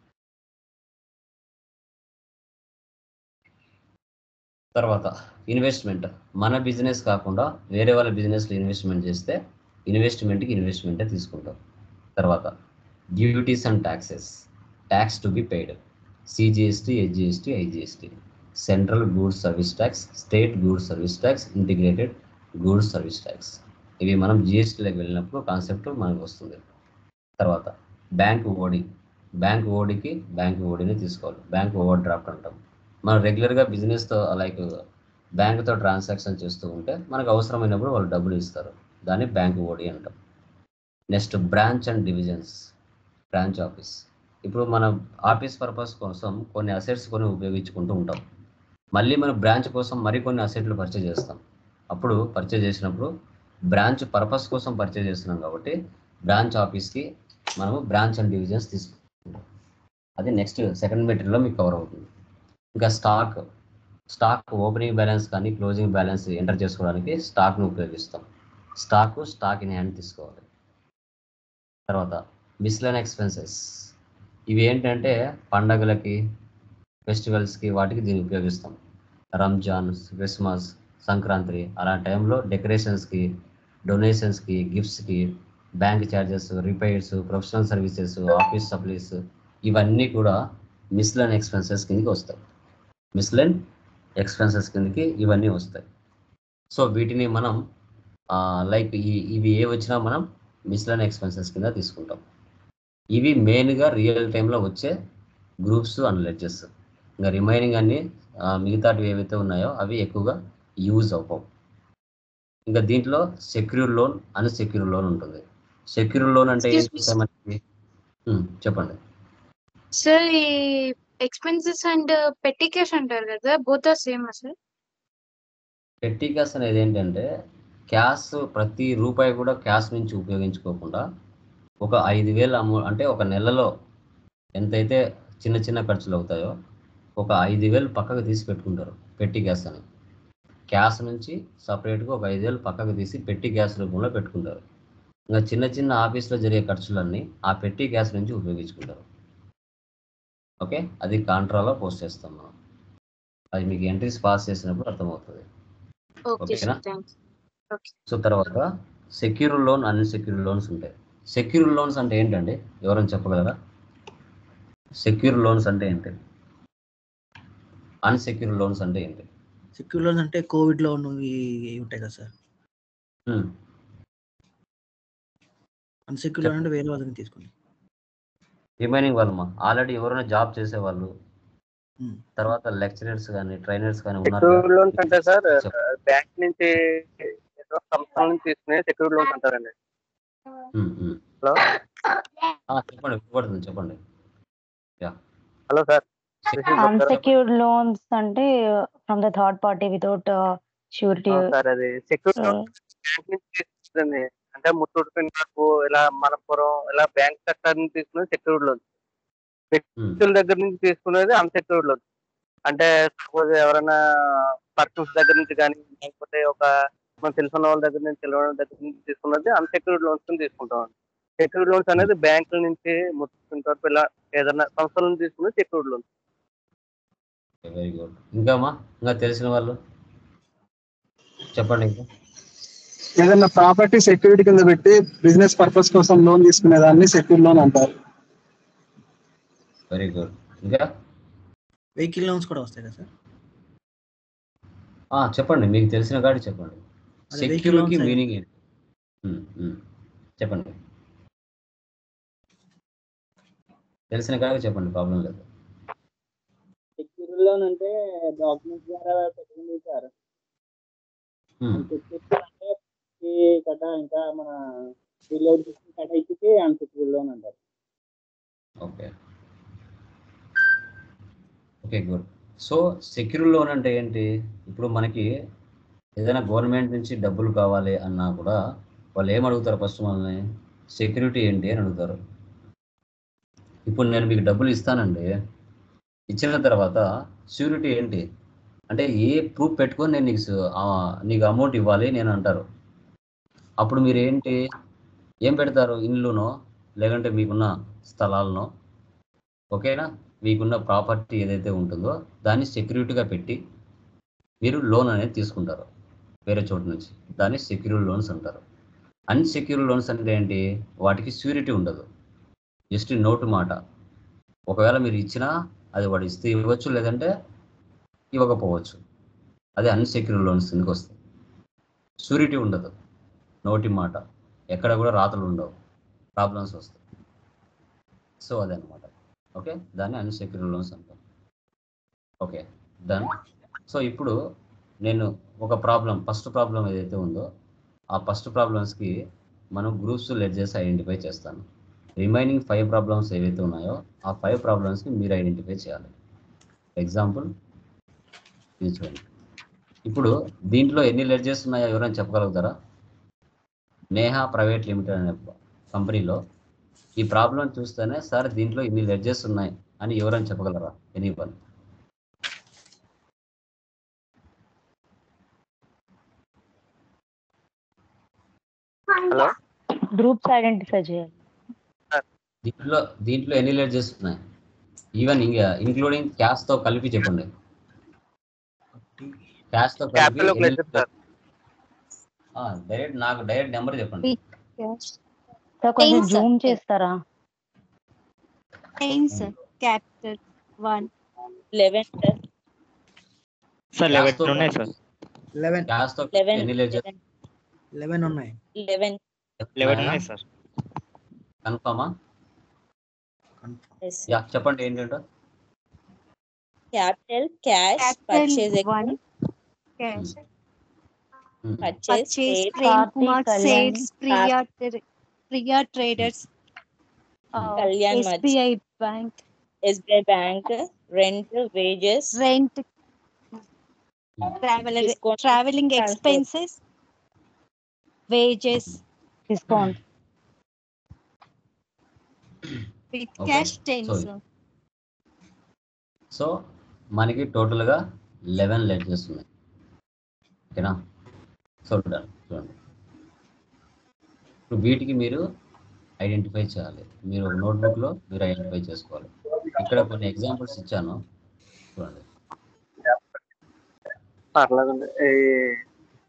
తర్వాత ఇన్వెస్ట్మెంట్ మన బిజినెస్ కాకుండా వేరే వాళ్ళ బిజినెస్లో ఇన్వెస్ట్మెంట్ చేస్తే ఇన్వెస్ట్మెంట్కి ఇన్వెస్ట్మెంటే తీసుకుంటాం తర్వాత duties and taxes tax to be paid CGST HGST IGST central goods service tax state goods service tax integrated goods service tax ఇవి మనం జిఎస్టీలోకి వెళ్ళినప్పుడు కాన్సెప్ట్ మనకు వస్తుంది తర్వాత బ్యాంక్ ఓడి బ్యాంక్ ఓడికి బ్యాంక్ ఓడిని తీసుకోవాలి బ్యాంక్ ఓవర్ డ్రాఫ్ట్ అంటాం మనం రెగ్యులర్గా బిజినెస్తో లైక్ బ్యాంకుతో ట్రాన్సాక్షన్ చేస్తూ ఉంటే మనకు అవసరమైనప్పుడు వాళ్ళు డబ్బులు ఇస్తారు దాన్ని బ్యాంక్ ఓడి అంటాం next branch and divisions branch office ఇప్పుడు మన ఆఫీస్ పర్పస్ కోసం కొన్ని అసెట్స్ కొన్ని ఉపయోగించుకుంటూ ఉంటాం మళ్ళీ మన బ్రాంచ్ కోసం మరికొన్ని అసెట్లు పర్చేజ్ చేస్తాం అప్పుడు పర్చేజ్ చేసినప్పుడు బ్రాంచ్ పర్పస్ కోసం పర్చేజ్ చేస్తున్నాం కాబట్టి బ్రాంచ్ ఆఫీస్కి మనము బ్రాంచ్ అండ్ డివిజన్స్ తీసుకుంటాం అది నెక్స్ట్ సెకండ్ మెటీరియల్లో మీకు కవర్ అవుతుంది ఇంకా స్టాక్ స్టాక్ ఓపెనింగ్ బ్యాలెన్స్ కానీ క్లోజింగ్ బ్యాలెన్స్ ఎంటర్ చేసుకోవడానికి స్టాక్ను ఉపయోగిస్తాం స్టాక్ స్టాక్ ఇన్ హ్యాండ్ తీసుకోవాలి తర్వాత మిస్లైన్ ఎక్స్పెన్సెస్ ఇవి ఏంటంటే పండగలకి ఫెస్టివల్స్కి వాటికి దీన్ని ఉపయోగిస్తాం రంజాన్ క్రిస్మస్ సంక్రాంతి అలాంటి టైంలో డెకరేషన్స్కి డొనేషన్స్కి గిఫ్ట్స్కి bank charges repairs professional services office supplies ఇవన్నీ కూడా మిస్లైన్ ఎక్స్పెన్సెస్ కిందకి వస్తాయి మిస్లైన్ ఎక్స్పెన్సెస్ కిందకి ఇవన్నీ వస్తాయి సో వీటిని మనం లైక్ ఈ ఇవి ఏ వచ్చినా మనం మిస్లైన్ ఎక్స్పెన్సెస్ కింద తీసుకుంటాం ఇవి మెయిన్గా రియల్ టైంలో వచ్చే గ్రూప్స్ అండ్ లెడ్జెస్ ఇంకా రిమైనింగ్ అన్ని ఆ, మిగతాటివి ఏవైతే ఉన్నాయో అవి ఎక్కువగా యూజ్ అవ్వవు ఇంకా దీంట్లో సెక్యూర్ లోన్ అన్సెక్యూర్ లోన్ ఉంటుంది సెక్యూర్ లోన్ అంటే
Excuse me,
ఏంటంటే మనకి ఉమ్, చెప్పండి
సార్ ఈ ఎక్స్పెన్సెస్ అండ్ పెట్టి క్యాష్ అంటారు కదా both are same sir
petty cash అనేది ఏంటంటే క్యాష్ ప్రతి రూపాయి కూడా క్యాష్ నుంచి ఉపయోగించుకోకుండా ఒక ఐదు వేలు అమౌ అంటే ఒక నెలలో ఎంతైతే చిన్న చిన్న ఖర్చులు అవుతాయో ఒక ఐదు వేలు పక్కకు తీసి పెట్టుకుంటారు పెట్టి గ్యాస్ అని క్యాష్ నుంచి సపరేట్గా ఒక ఐదు వేలు పక్కకు తీసి పెట్టి గ్యాస్ రూపంలో పెట్టుకుంటారు ఇంకా చిన్న చిన్న ఆఫీస్లో జరిగే ఖర్చులన్నీ ఆ పెట్టి గ్యాస్ నుంచి ఉపయోగించుకుంటారు ఓకే అది కాంట్రాలో పోస్ట్ చేస్తాం మనం అది మీకు ఎంట్రీస్ పాస్ చేసినప్పుడు అర్థమవుతుంది
ఓకే
ఓకేనా?
సార్ థ్యాంక్స్ ఓకే
సో తర్వాత సెక్యూర్ లోన్ అన్సెక్యూర్ లోన్స్ ఉంటాయి సెక్యూర్ లోన్స్ అంటే ఏంటండి ఎవరైనా చెప్పగలరా సెక్యూర్ లోన్స్ అంటే ఏంటి అన్సెక్యూర్ లోన్స్ అంటే ఏంటి
సెక్యూర్ లోన్స్ అంటే కోవిడ్ లో ఉన్నవి ఇవి ఉంటాయి కదా సార్
Hmm.
అన్సెక్యూర్ లోన్ అంటే వేరే వాళ్ళని తీసుకోండి
రిమైనింగ్ వాళ్ళమ్మా ఆల్రెడీ ఎవరైనా జాబ్ చేసేవాళ్ళు
Hmm.
తర్వాత లెక్చరర్స్ కానీ ట్రైనర్స్ కానీ ఉన్నారు
సెక్యూర్ లోన్స్ అంటే సార్
చెప్ప-
బ్యాంక్ నుంచి ఏదో సంస్థల నుంచి తీసుకునే సెక్యూర్ లోన్స్ అంటారండి
Hmm, hmm.
హలో
ఆ, చెప్పండి వినపడుతుంది చెప్పండి
హలో సార్
అన్సెక్యూర్డ్ లోన్స్ అంటే from the third party without surety
sir అది సెక్యూర్ లోన్ బ్యాంక్ నుంచి తీసుకుంటుంది అంటే ముత్తూట్ ఫిన్కార్పు ఇలా మనపురం ఇలా బ్యాంక్ సెక్టర్ నుంచి తీసుకునేది సెక్యూర్డ్ లోన్
Hmm.
వ్యక్తుల దగ్గర నుంచి తీసుకునేది అన్సెక్యూర్డ్ లోన్ అంటే సపోజ్ ఎవరైనా పర్సన్స్ దగ్గర నుంచి కానీ లేకపోతే ఒక మన తెలిసిన వాళ్ళ దగ్గర నుంచి తెలియని వాళ్ళ దగ్గర నుంచి తీసుకున్నది అన్సెక్యూర్డ్ లోన్స్ కింద తీసుకుంటాం సెక్యూర్డ్ లోన్స్ అనేది బ్యాంకుల నుంచి ముత్తూట్ ఫిన్కార్పు ఇలా ఏదైనా సంస్థల నుంచి తీసుకునేది సెక్యూర్డ్ లోన్
వెరీ గుడ్ ఇంకా అమ్మా ఇంకా తెలిసిన వాళ్ళు చెప్పండి ఇంకా
ఏదైనా ప్రాపర్టీ సెక్యూరిటీ కింద పెట్టి బిజినెస్ పర్పస్ కోసం లోన్ తీసుకునే దాన్ని సెక్యూర్ లోన్ అంటారు
వెరీ గుడ్ ఇంకా
వెహికల్ లోన్స్ కూడా వస్తాయి కదా సార్
ఆ, చెప్పండి మీకు తెలిసిన కాడి చెప్పండి
అదే vehicle
సెక్యూర్కి
loans
మీనింగ్ ఏంటి ఉమ్, ఉమ్. చెప్పండి తెలిసిన కాడికి చెప్పండి ప్రాబ్లం లేదు
సెక్యూర్ లోన్ అంటే డాక్యుమెంట్స్ ద్వారా పెట్టుకుంది సార్
ఉమ్,
సెక్యూర్ అంటే ఈ కట్ట ఇంకా మన రిలేవ్ కట్ట ఇచ్చితే అన్సెక్యూర్ లోన్ అంటారు
okay okay good so secure loan అంటే ఏంటి ఇప్పుడు మనకి ఏదైనా గవర్నమెంట్ నుంచి డబ్బులు కావాలి అన్నా కూడా వాళ్ళు ఏం అడుగుతారు ఫస్ట్ మనల్ని సెక్యూరిటీ ఏంటి అని అడుగుతారు ఇప్పుడు నేను మీకు డబ్బులు ఇస్తానండి ఇచ్చిన తర్వాత సెక్యూరిటీ ఏంటి అంటే ఏ ప్రూఫ్ పెట్టుకొని నేను నీకు సు- ఆ, నీకు అమౌంట్ ఇవ్వాలి నేను అంటారు అప్పుడు మీరు ఏంటి ఏం పెడతారు ఇల్లునో లేదంటే మీకున్న స్థలాలనో ఓకేనా మీకున్న ప్రాపర్టీ ఏదైతే ఉంటుందో దాన్ని సెక్యూరిటీగా పెట్టి మీరు లోన్ అనేది తీసుకుంటారు వేరే చోటు నుంచి దాన్ని సెక్యూర్ లోన్స్ అంటారు అన్సెక్యూర్ లోన్స్ అంటే ఏంటి వాటికి స్యూరిటీ ఉండదు జస్ట్ నోటు మాట ఒకవేళ మీరు ఇచ్చినా అది వాడు ఇస్తే ఇవ్వచ్చు లేదంటే ఇవ్వకపోవచ్చు అదే అన్సెక్యూర్ లోన్స్ కిందకి వస్తాయి షూరిటీ ఉండదు నోటి మాట ఎక్కడ కూడా రాతలు ఉండవు ప్రాబ్లమ్స్ వస్తాయి సో అదనమాట ఓకే దాన్ని అన్సెక్యూర్ లోన్స్ అంటాం ఓకే డన్ సో ఇప్పుడు నేను ఒక ప్రాబ్లం ఫస్ట్ ప్రాబ్లం ఏదైతే ఉందో ఆ ఫస్ట్ ప్రాబ్లమ్స్కి మనం గ్రూప్స్ లెట్ చేసి ఐడెంటిఫై చేస్తాను రిమైనింగ్ ఫైవ్ ప్రాబ్లమ్స్ ఏవైతే ఉన్నాయో ఆ ఫైవ్ ప్రాబ్లమ్స్కి మీరు ఐడెంటిఫై చేయాలి ఎగ్జాంపుల్ ఇది చూడండి ఇప్పుడు దీంట్లో ఎన్ని లెడ్జెస్ ఉన్నాయో ఎవరైనా చెప్పగలుగుతారా నేహా ప్రైవేట్ లిమిటెడ్ అనే కంపెనీలో ఈ ప్రాబ్లం చూస్తేనే సార్ దీంట్లో ఇన్ని లెడ్జెస్ ఉన్నాయి అని ఎవరైనా చెప్పగలరా any one
hello
groups identify చేయాలి
దీంట్లో దీంట్లో ఎన్ని లెడ్జెస్ ఉన్నాయి ఈవెన్ ఇంకా ఇంక్లూడింగ్ క్యాష్ తో కలిపి చెప్పండి క్యాష్ తో కలిపి
క్యాపిటల్ ఒక లెటర్ సార్
డైరెక్ట్ నాకు డైరెక్ట్ నెంబర్ చెప్పండి
సార్ కొంచెం
Thanks, sir.
జూమ్ చేస్తారా
Ten, sir. Capital one.
Eleven sir
sir
Class
eleven
తో
ఉన్నాయి సార్
లెవెన్
క్యాష్ తో కలిపి
లెవెన్
ఎన్ని లెడ్జెస్
లెవెన్ ఉన్నాయి
లెవెన్
లెవెన్ ఉన్నాయి సార్
కన్ఫర్మా
కన్ఫర్మ్
యా చెప్పండి ఏంటంటే
capital cash
Capital
purchase
one. Cash.
Purchase
Purchase
trade
Prem
Karthik,
Kumar
Kalyan.
Sales Priya Tra- Priya Traders. Uh,
Kalyan
SBI Bank.
SBI bank rent wages
Rent. Travel
Discount.
traveling
Transport.
expenses. Wages.
Discount
With
Okay.
cash ten,
So,
sir.
So మనకి టోటల్గా లెవెన్ లెడ్జెస్ ఉన్నాయి ఓకేనా సో డన్ చూడండి ఇప్పుడు వీటికి మీరు ఐడెంటిఫై చేయాలి మీరు ఒక నోట్బుక్లో మీరు ఐడెంటిఫై చేసుకోవాలి ఇక్కడ కొన్ని ఎగ్జాంపుల్స్ ఇచ్చాను చూడండి
పర్లేదండి ఈ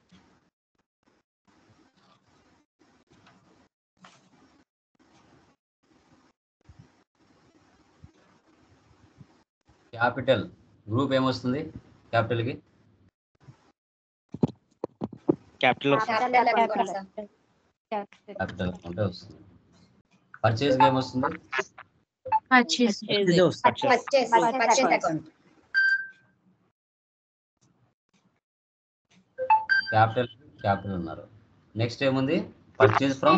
క్యాపిటల్ గ్రూప్ ఏమొస్తుంది క్యాపిటల్కి
క్యాపిటల్
క్యాపిటల్ అకౌంటే వస్తుంది పర్చేస్ ఏమొస్తుంది
పర్చేస్
ఇదే వస్తుంది
క్యాపిటల్ క్యాపిటల్ ఉన్నారు నెక్స్ట్ ఏముంది purchase from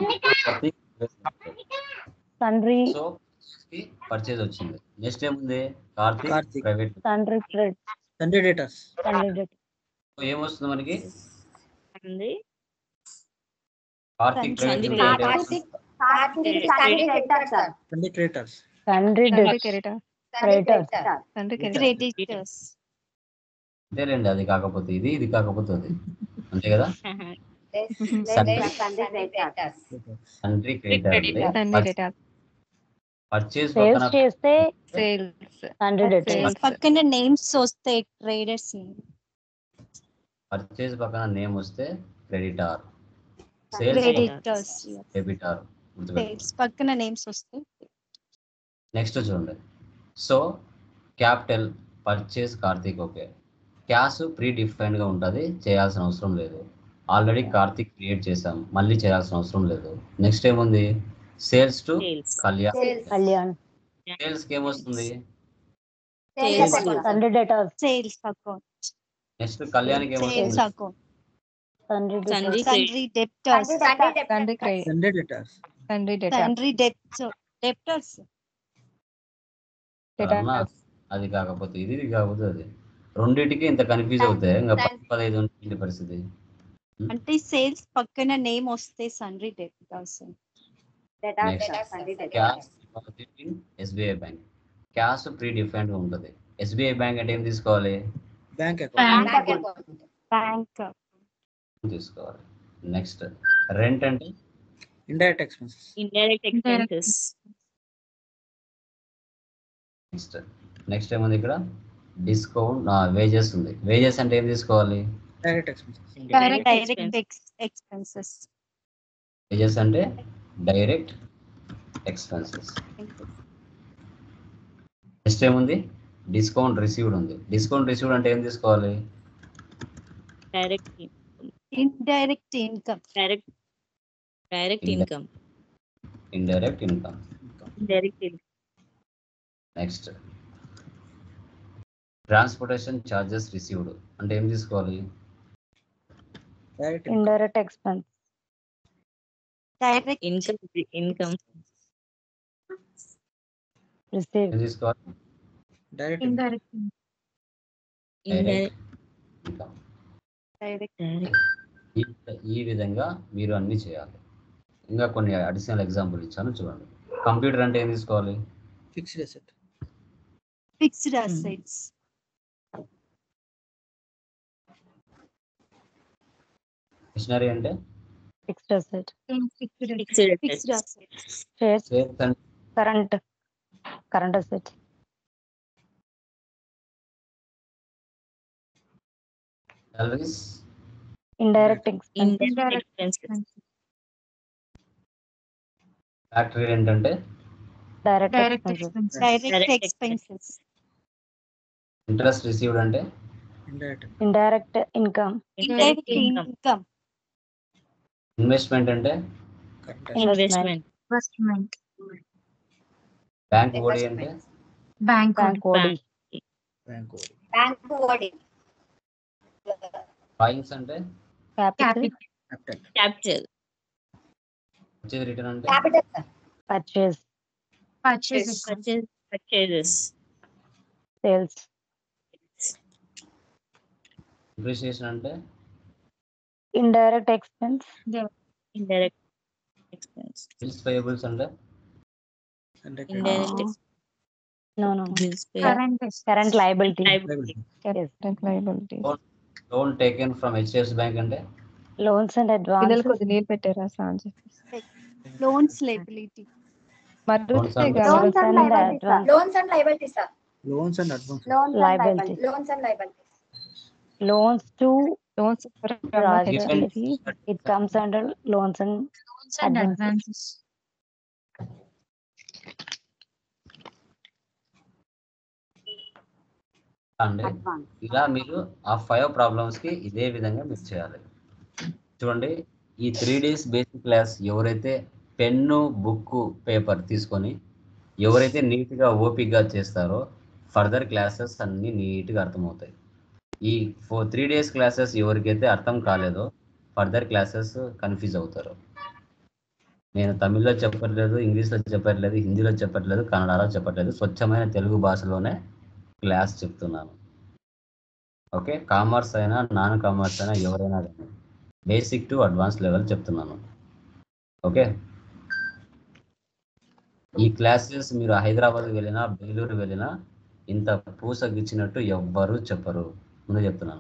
sundry
so purchase వచ్చింది నెక్స్ట్ ఏముంది Karthik
Karthik.
Private
sundry credit
తండ్రి డేటాస్
sundry debt
ఏమొస్తుంది మనకి
ఉంది
కార్తీక్ ప్రైవేట్
సంధి
లిమిటెడ్
తండ్రి creators
sundry debt creditors
creditors
అంతేలేండి అది కాకపోతే ఇది ఇది కాకపోతే అది అంతే కదా తండ్రి క్రెడిటర్ పర్చేస్
సేల్స్
పక్కన
చేస్తే
సేల్స్
sundry debt
పక్కన నేమ్స్ వస్తాయి ట్రేడర్స్
పర్చేస్ పక్కన నేమ్ వస్తే creditor sales
creditors
debtor
sales పక్కన నేమ్స్ వస్తాయి
నెక్స్ట్ చూడండి so capital purchase Karthik okay cash predefined గా ఉంటుంది చేయాల్సిన అవసరం లేదు ఆల్రెడీ కార్తీక్ క్రియేట్ చేసాం మళ్ళీ చేయాల్సిన అవసరం లేదు నెక్స్ట్ ఏముంది sales to
Sales.
Kalyan
Kalyan
sales కి ఏమొస్తుంది
sundry debtors
sales account
next కళ్యాణ్కి
సేల్స్
ఏమొస్తుంది
అకౌంట్
sundry
Sundry
debtors
తండ్రి డెప్టర్స్
తండ్రి డేటాస్
తండ్రి డెప్ట్స్ డెప్టర్స్
అన్నా, అది కాకపోతే ఇది ఇది కాకపోతే అది రెండింటికి ఇంత కన్ఫ్యూజ్ అవుతాయి ఇంకా పది పదహైదు ఉంటుంది పరిస్థితి
అంటే సేల్స్ పక్కన నేమ్ వస్తే sundry debtors
cash deposit in SBI bank cash predefined గా ఉంటుంది ఎస్బీఐ బ్యాంక్ అంటే ఏం తీసుకోవాలి
బ్యాంక్ అకౌంట్
బ్యాంక్
తీసుకోవాలి నెక్స్ట్ రెంట్ అంటే
indirect expenses
indirect expenses
next next ఏముంది ఇక్కడ డిస్కౌంట్ వేజెస్ ఉంది వేజెస్ అంటే ఏం తీసుకోవాలి
direct expenses
direct expenses
wages అంటే డైరెక్ట్ ఎక్స్పెన్సెస్ నెక్స్ట్ ఏముంది డిస్కౌంట్ రిసీవ్డ్ ఉంది డిస్కౌంట్ రిసీవ్డ్ అంటే ఏం తీసుకోవాలి
direct
indirect income
direct direct income
indirect income
direct
next transportation charges received అంటే ఏం తీసుకోవాలి
direct
indirect expense
direct
income income
received
ఏం తీసుకోవాలి
direct
indirect
indirect
income
direct
ఈ ఈ విధంగా మీరు అన్ని చేయాలి ఇంకా కొన్ని అడిషనల్ ఎగ్జాంపుల్ ఇచ్చాను చూడండి కంప్యూటర్ అంటే ఏం తీసుకోవాలి
fixed asset
fixed assets
machinery అంటే
fixed asset
fixed
Fixed
fixed
assets.
Assets
shares
sales అంటే
current current asset
salaries
indirect expense
indirect expenses
factory rent అంటే
direct
direct
expenses
direct
Direct
expenses
interest received అంటే
indirect
indirect income
indirect
income
income
investment అంటే
correct
investment
investment
bank OD అంటే
bank
bank OD
bank
coins అంటే
capital
క్యాపిటల్
క్యాపిటల్
వచ్చేది రిటర్న్ అంటే
purchase
purchase
purchase purchases
sales
depreciation అంటే
indirect expense
indirect expense
bills payables అంటే
indirect
no no no.
Bills pay
current
current liability
liability
yes
liability
loan taken from HDFC bank అంటే
loans and
పిల్లలు
advances
కొద్ది నీళ్ళు పెట్టారా సాంజ్
loans liability
Loans and-
loans and advances
loans and liability sir
loans and advance
liability
loans and liability
loans to
loans
Rajasthan it comes under loans and
loans and
Advances.
Advances
అండి ఇలా మీరు ఆ ఫైవ్ ప్రాబ్లమ్స్ కి ఇదే విధంగా మీరు చేయాలి చూడండి ఈ త్రీ డేస్ బేసిక్ క్లాస్ ఎవరైతే పెన్ను బుక్ పేపర్ తీసుకొని ఎవరైతే నీట్గా ఓపిక్గా చేస్తారో ఫర్దర్ క్లాసెస్ అన్నీ నీట్గా అర్థమవుతాయి ఈ ఫోర్ త్రీ డేస్ క్లాసెస్ ఎవరికైతే అర్థం కాలేదో ఫర్దర్ క్లాసెస్ కన్ఫ్యూజ్ అవుతారు నేను తమిళ్లో చెప్పట్లేదు ఇంగ్లీష్లో చెప్పట్లేదు హిందీలో చెప్పట్లేదు కన్నడలో చెప్పట్లేదు స్వచ్ఛమైన తెలుగు భాషలోనే క్లాస్ చెప్తున్నాను ఓకే కామర్స్ అయినా నాన్ కామర్స్ అయినా ఎవరైనా కానీ బేసిక్ టు అడ్వాన్స్ లెవెల్ చెప్తున్నాను ఓకే ఈ క్లాసెస్ మీరు హైదరాబాద్ వెళ్ళినా బెంగళూరు వెళ్ళినా ఇంత పూసగిచ్చినట్టు ఎవ్వరూ చెప్పరు ముందు చెప్తున్నాను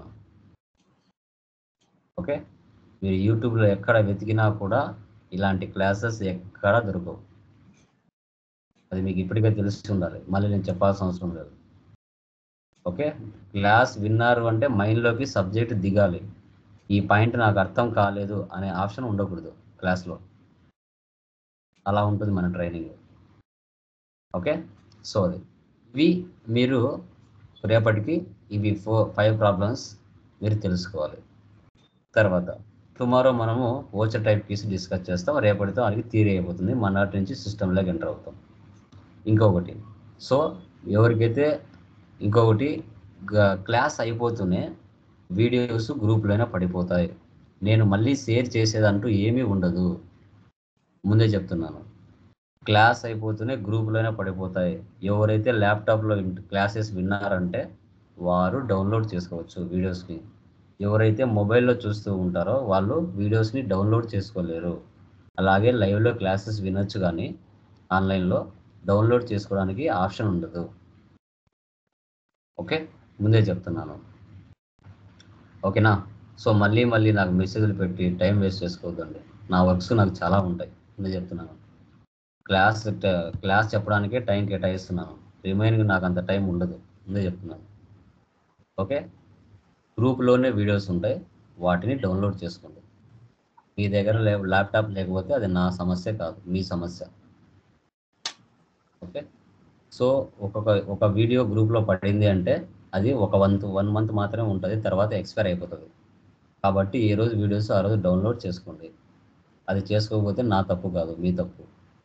ఓకే మీరు యూట్యూబ్లో ఎక్కడ వెతికినా కూడా ఇలాంటి క్లాసెస్ ఎక్కడ దొరకవు అది మీకు ఇప్పటికే తెలిసి ఉండాలి మళ్ళీ నేను చెప్పాల్సిన అవసరం లేదు ఓకే క్లాస్ విన్నారు అంటే మైండ్లోకి సబ్జెక్ట్ దిగాలి ఈ పాయింట్ నాకు అర్థం కాలేదు అనే ఆప్షన్ ఉండకూడదు క్లాస్లో అలా ఉంటుంది మన ట్రైనింగ్ ఓకే సో అది ఇవి మీరు రేపటికి ఇవి ఫోర్ ఫైవ్ ప్రాబ్లమ్స్ మీరు తెలుసుకోవాలి తర్వాత టుమారో మనము ఓచర్ టైప్ కీస్ డిస్కస్ చేస్తాం రేపటితో మనకి థియరీ అయిపోతుంది మనాటి నుంచి సిస్టంలోకి ఎంటర్ అవుతాం ఇంకొకటి సో ఎవరికైతే ఇంకొకటి క్లాస్ అయిపోతూనే వీడియోస్ గ్రూప్లోనే పడిపోతాయి నేను మళ్ళీ షేర్ చేసేదంటూ ఏమీ ఉండదు ముందే చెప్తున్నాను క్లాస్ అయిపోతూనే గ్రూప్లోనే పడిపోతాయి ఎవరైతే ల్యాప్టాప్లో క్లాసెస్ విన్నారంటే వారు డౌన్లోడ్ చేసుకోవచ్చు వీడియోస్ని ఎవరైతే మొబైల్లో చూస్తూ ఉంటారో వాళ్ళు వీడియోస్ని డౌన్లోడ్ చేసుకోలేరు అలాగే లైవ్లో క్లాసెస్ వినొచ్చు కానీ ఆన్లైన్లో డౌన్లోడ్ చేసుకోవడానికి ఆప్షన్ ఉండదు ఓకే ముందే చెప్తున్నాను ఓకేనా సో మళ్ళీ మళ్ళీ నాకు మెసేజ్లు పెట్టి టైం వేస్ట్ చేసుకోవద్దండి నా వర్క్స్ నాకు చాలా ఉంటాయి ముందే చెప్తున్నాను క్లాస్ క్లాస్ చెప్పడానికే టైం కేటాయిస్తున్నాను రిమైనింగ్ నాకు అంత టైం ఉండదు ముందే చెప్తున్నాను ఓకే గ్రూప్లోనే వీడియోస్ ఉంటాయి వాటిని డౌన్లోడ్ చేసుకోండి మీ దగ్గర లే ల్యాప్టాప్ లేకపోతే అది నా సమస్య కాదు మీ సమస్య ఓకే సో ఒక్కొక్క ఒక వీడియో గ్రూప్లో పడింది అంటే అది ఒక వన్ వన్ మంత్ మాత్రమే ఉంటుంది తర్వాత ఎక్స్పైర్ అయిపోతుంది కాబట్టి ఏ రోజు వీడియోస్ ఆ రోజు డౌన్లోడ్ చేసుకోండి అది చేసుకోకపోతే నా తప్పు కాదు మీ తప్పు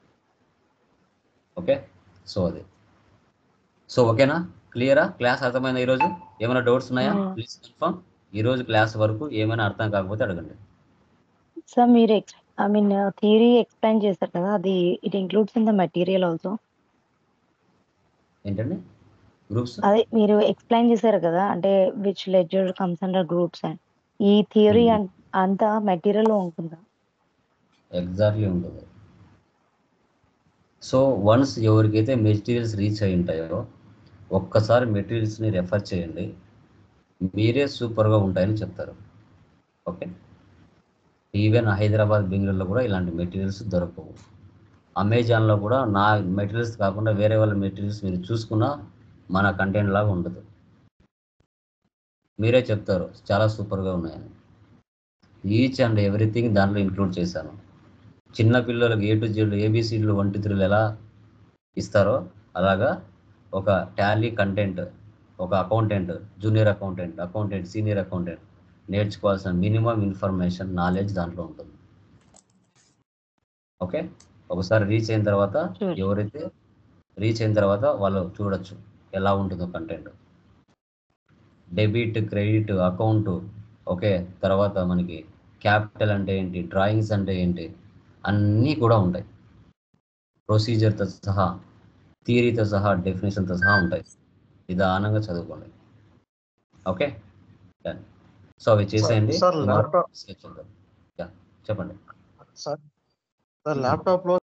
ఓకే సో అది సో ఓకేనా క్లియరా క్లాస్ అర్థమైందా ఈరోజు ఏమైనా డౌట్స్ ఉన్నాయా
Hmm.
ప్లీజ్ కన్ఫర్మ్ ఈరోజు క్లాస్ వరకు ఏమైనా అర్థం కాకపోతే అడగండి
సార్ మీరు ఐ మీన్ థియరీ ఎక్స్ప్లెయిన్ చేశారు కదా అది it includes in the material also
ఏంటండి గ్రూప్స్
అదే మీరు ఎక్స్ప్లెయిన్ చేశారు కదా అంటే which ledger comes under groups and ఈ థియరీ అంతా మెటీరియల్ లో ఉంటుందా
ఎగ్జాక్ట్లీ ఉంటుంది సో వన్స్ ఎవరికైతే మెటీరియల్స్ రీచ్ అయి ఉంటాయో ఒక్కసారి మెటీరియల్స్ని రెఫర్ చేయండి మీరే సూపర్గా ఉంటాయని చెప్తారు ఓకే ఈవెన్ హైదరాబాద్ బెంగళూరులో కూడా ఇలాంటి మెటీరియల్స్ దొరకవు అమెజాన్లో కూడా నా మెటీరియల్స్ కాకుండా వేరే వాళ్ళ మెటీరియల్స్ మీరు చూసుకున్నా మన కంటెంట్ లాగా ఉండదు మీరే చెప్తారు చాలా సూపర్గా ఉన్నాయని ఈచ్ అండ్ ఎవ్రీథింగ్ దాంట్లో ఇంక్లూడ్ చేశాను చిన్న పిల్లలకు ఏ టు జెడ్ ఏబిసిడ్లు వన్ టూ త్రీలు ఎలా ఇస్తారో అలాగా ఒక టాలీ కంటెంట్ ఒక accountant junior accountant accountant senior accountant నేర్చుకోవాల్సిన మినిమం ఇన్ఫర్మేషన్ నాలెడ్జ్ దాంట్లో ఉంటుంది ఓకే ఒకసారి రీచ్ అయిన తర్వాత
Sure.
ఎవరైతే రీచ్ అయిన తర్వాత వాళ్ళు చూడొచ్చు ఎలా ఉంటుందో content debit credit account okay తర్వాత మనకి క్యాపిటల్ అంటే ఏంటి డ్రాయింగ్స్ అంటే ఏంటి అన్నీ కూడా ఉంటాయి ప్రొసీజర్తో సహా థియరీతో సహా డెఫినేషన్తో సహా ఉంటాయి నిదానంగా చదువుకోండి ఓకే Done. సో అవి చేసేయండి
సార్,
Tomorrow
laptop-
discuss చేద్దాం. Yeah, చెప్పండి
సార్ సార్ ల్యాప్టాప్ లో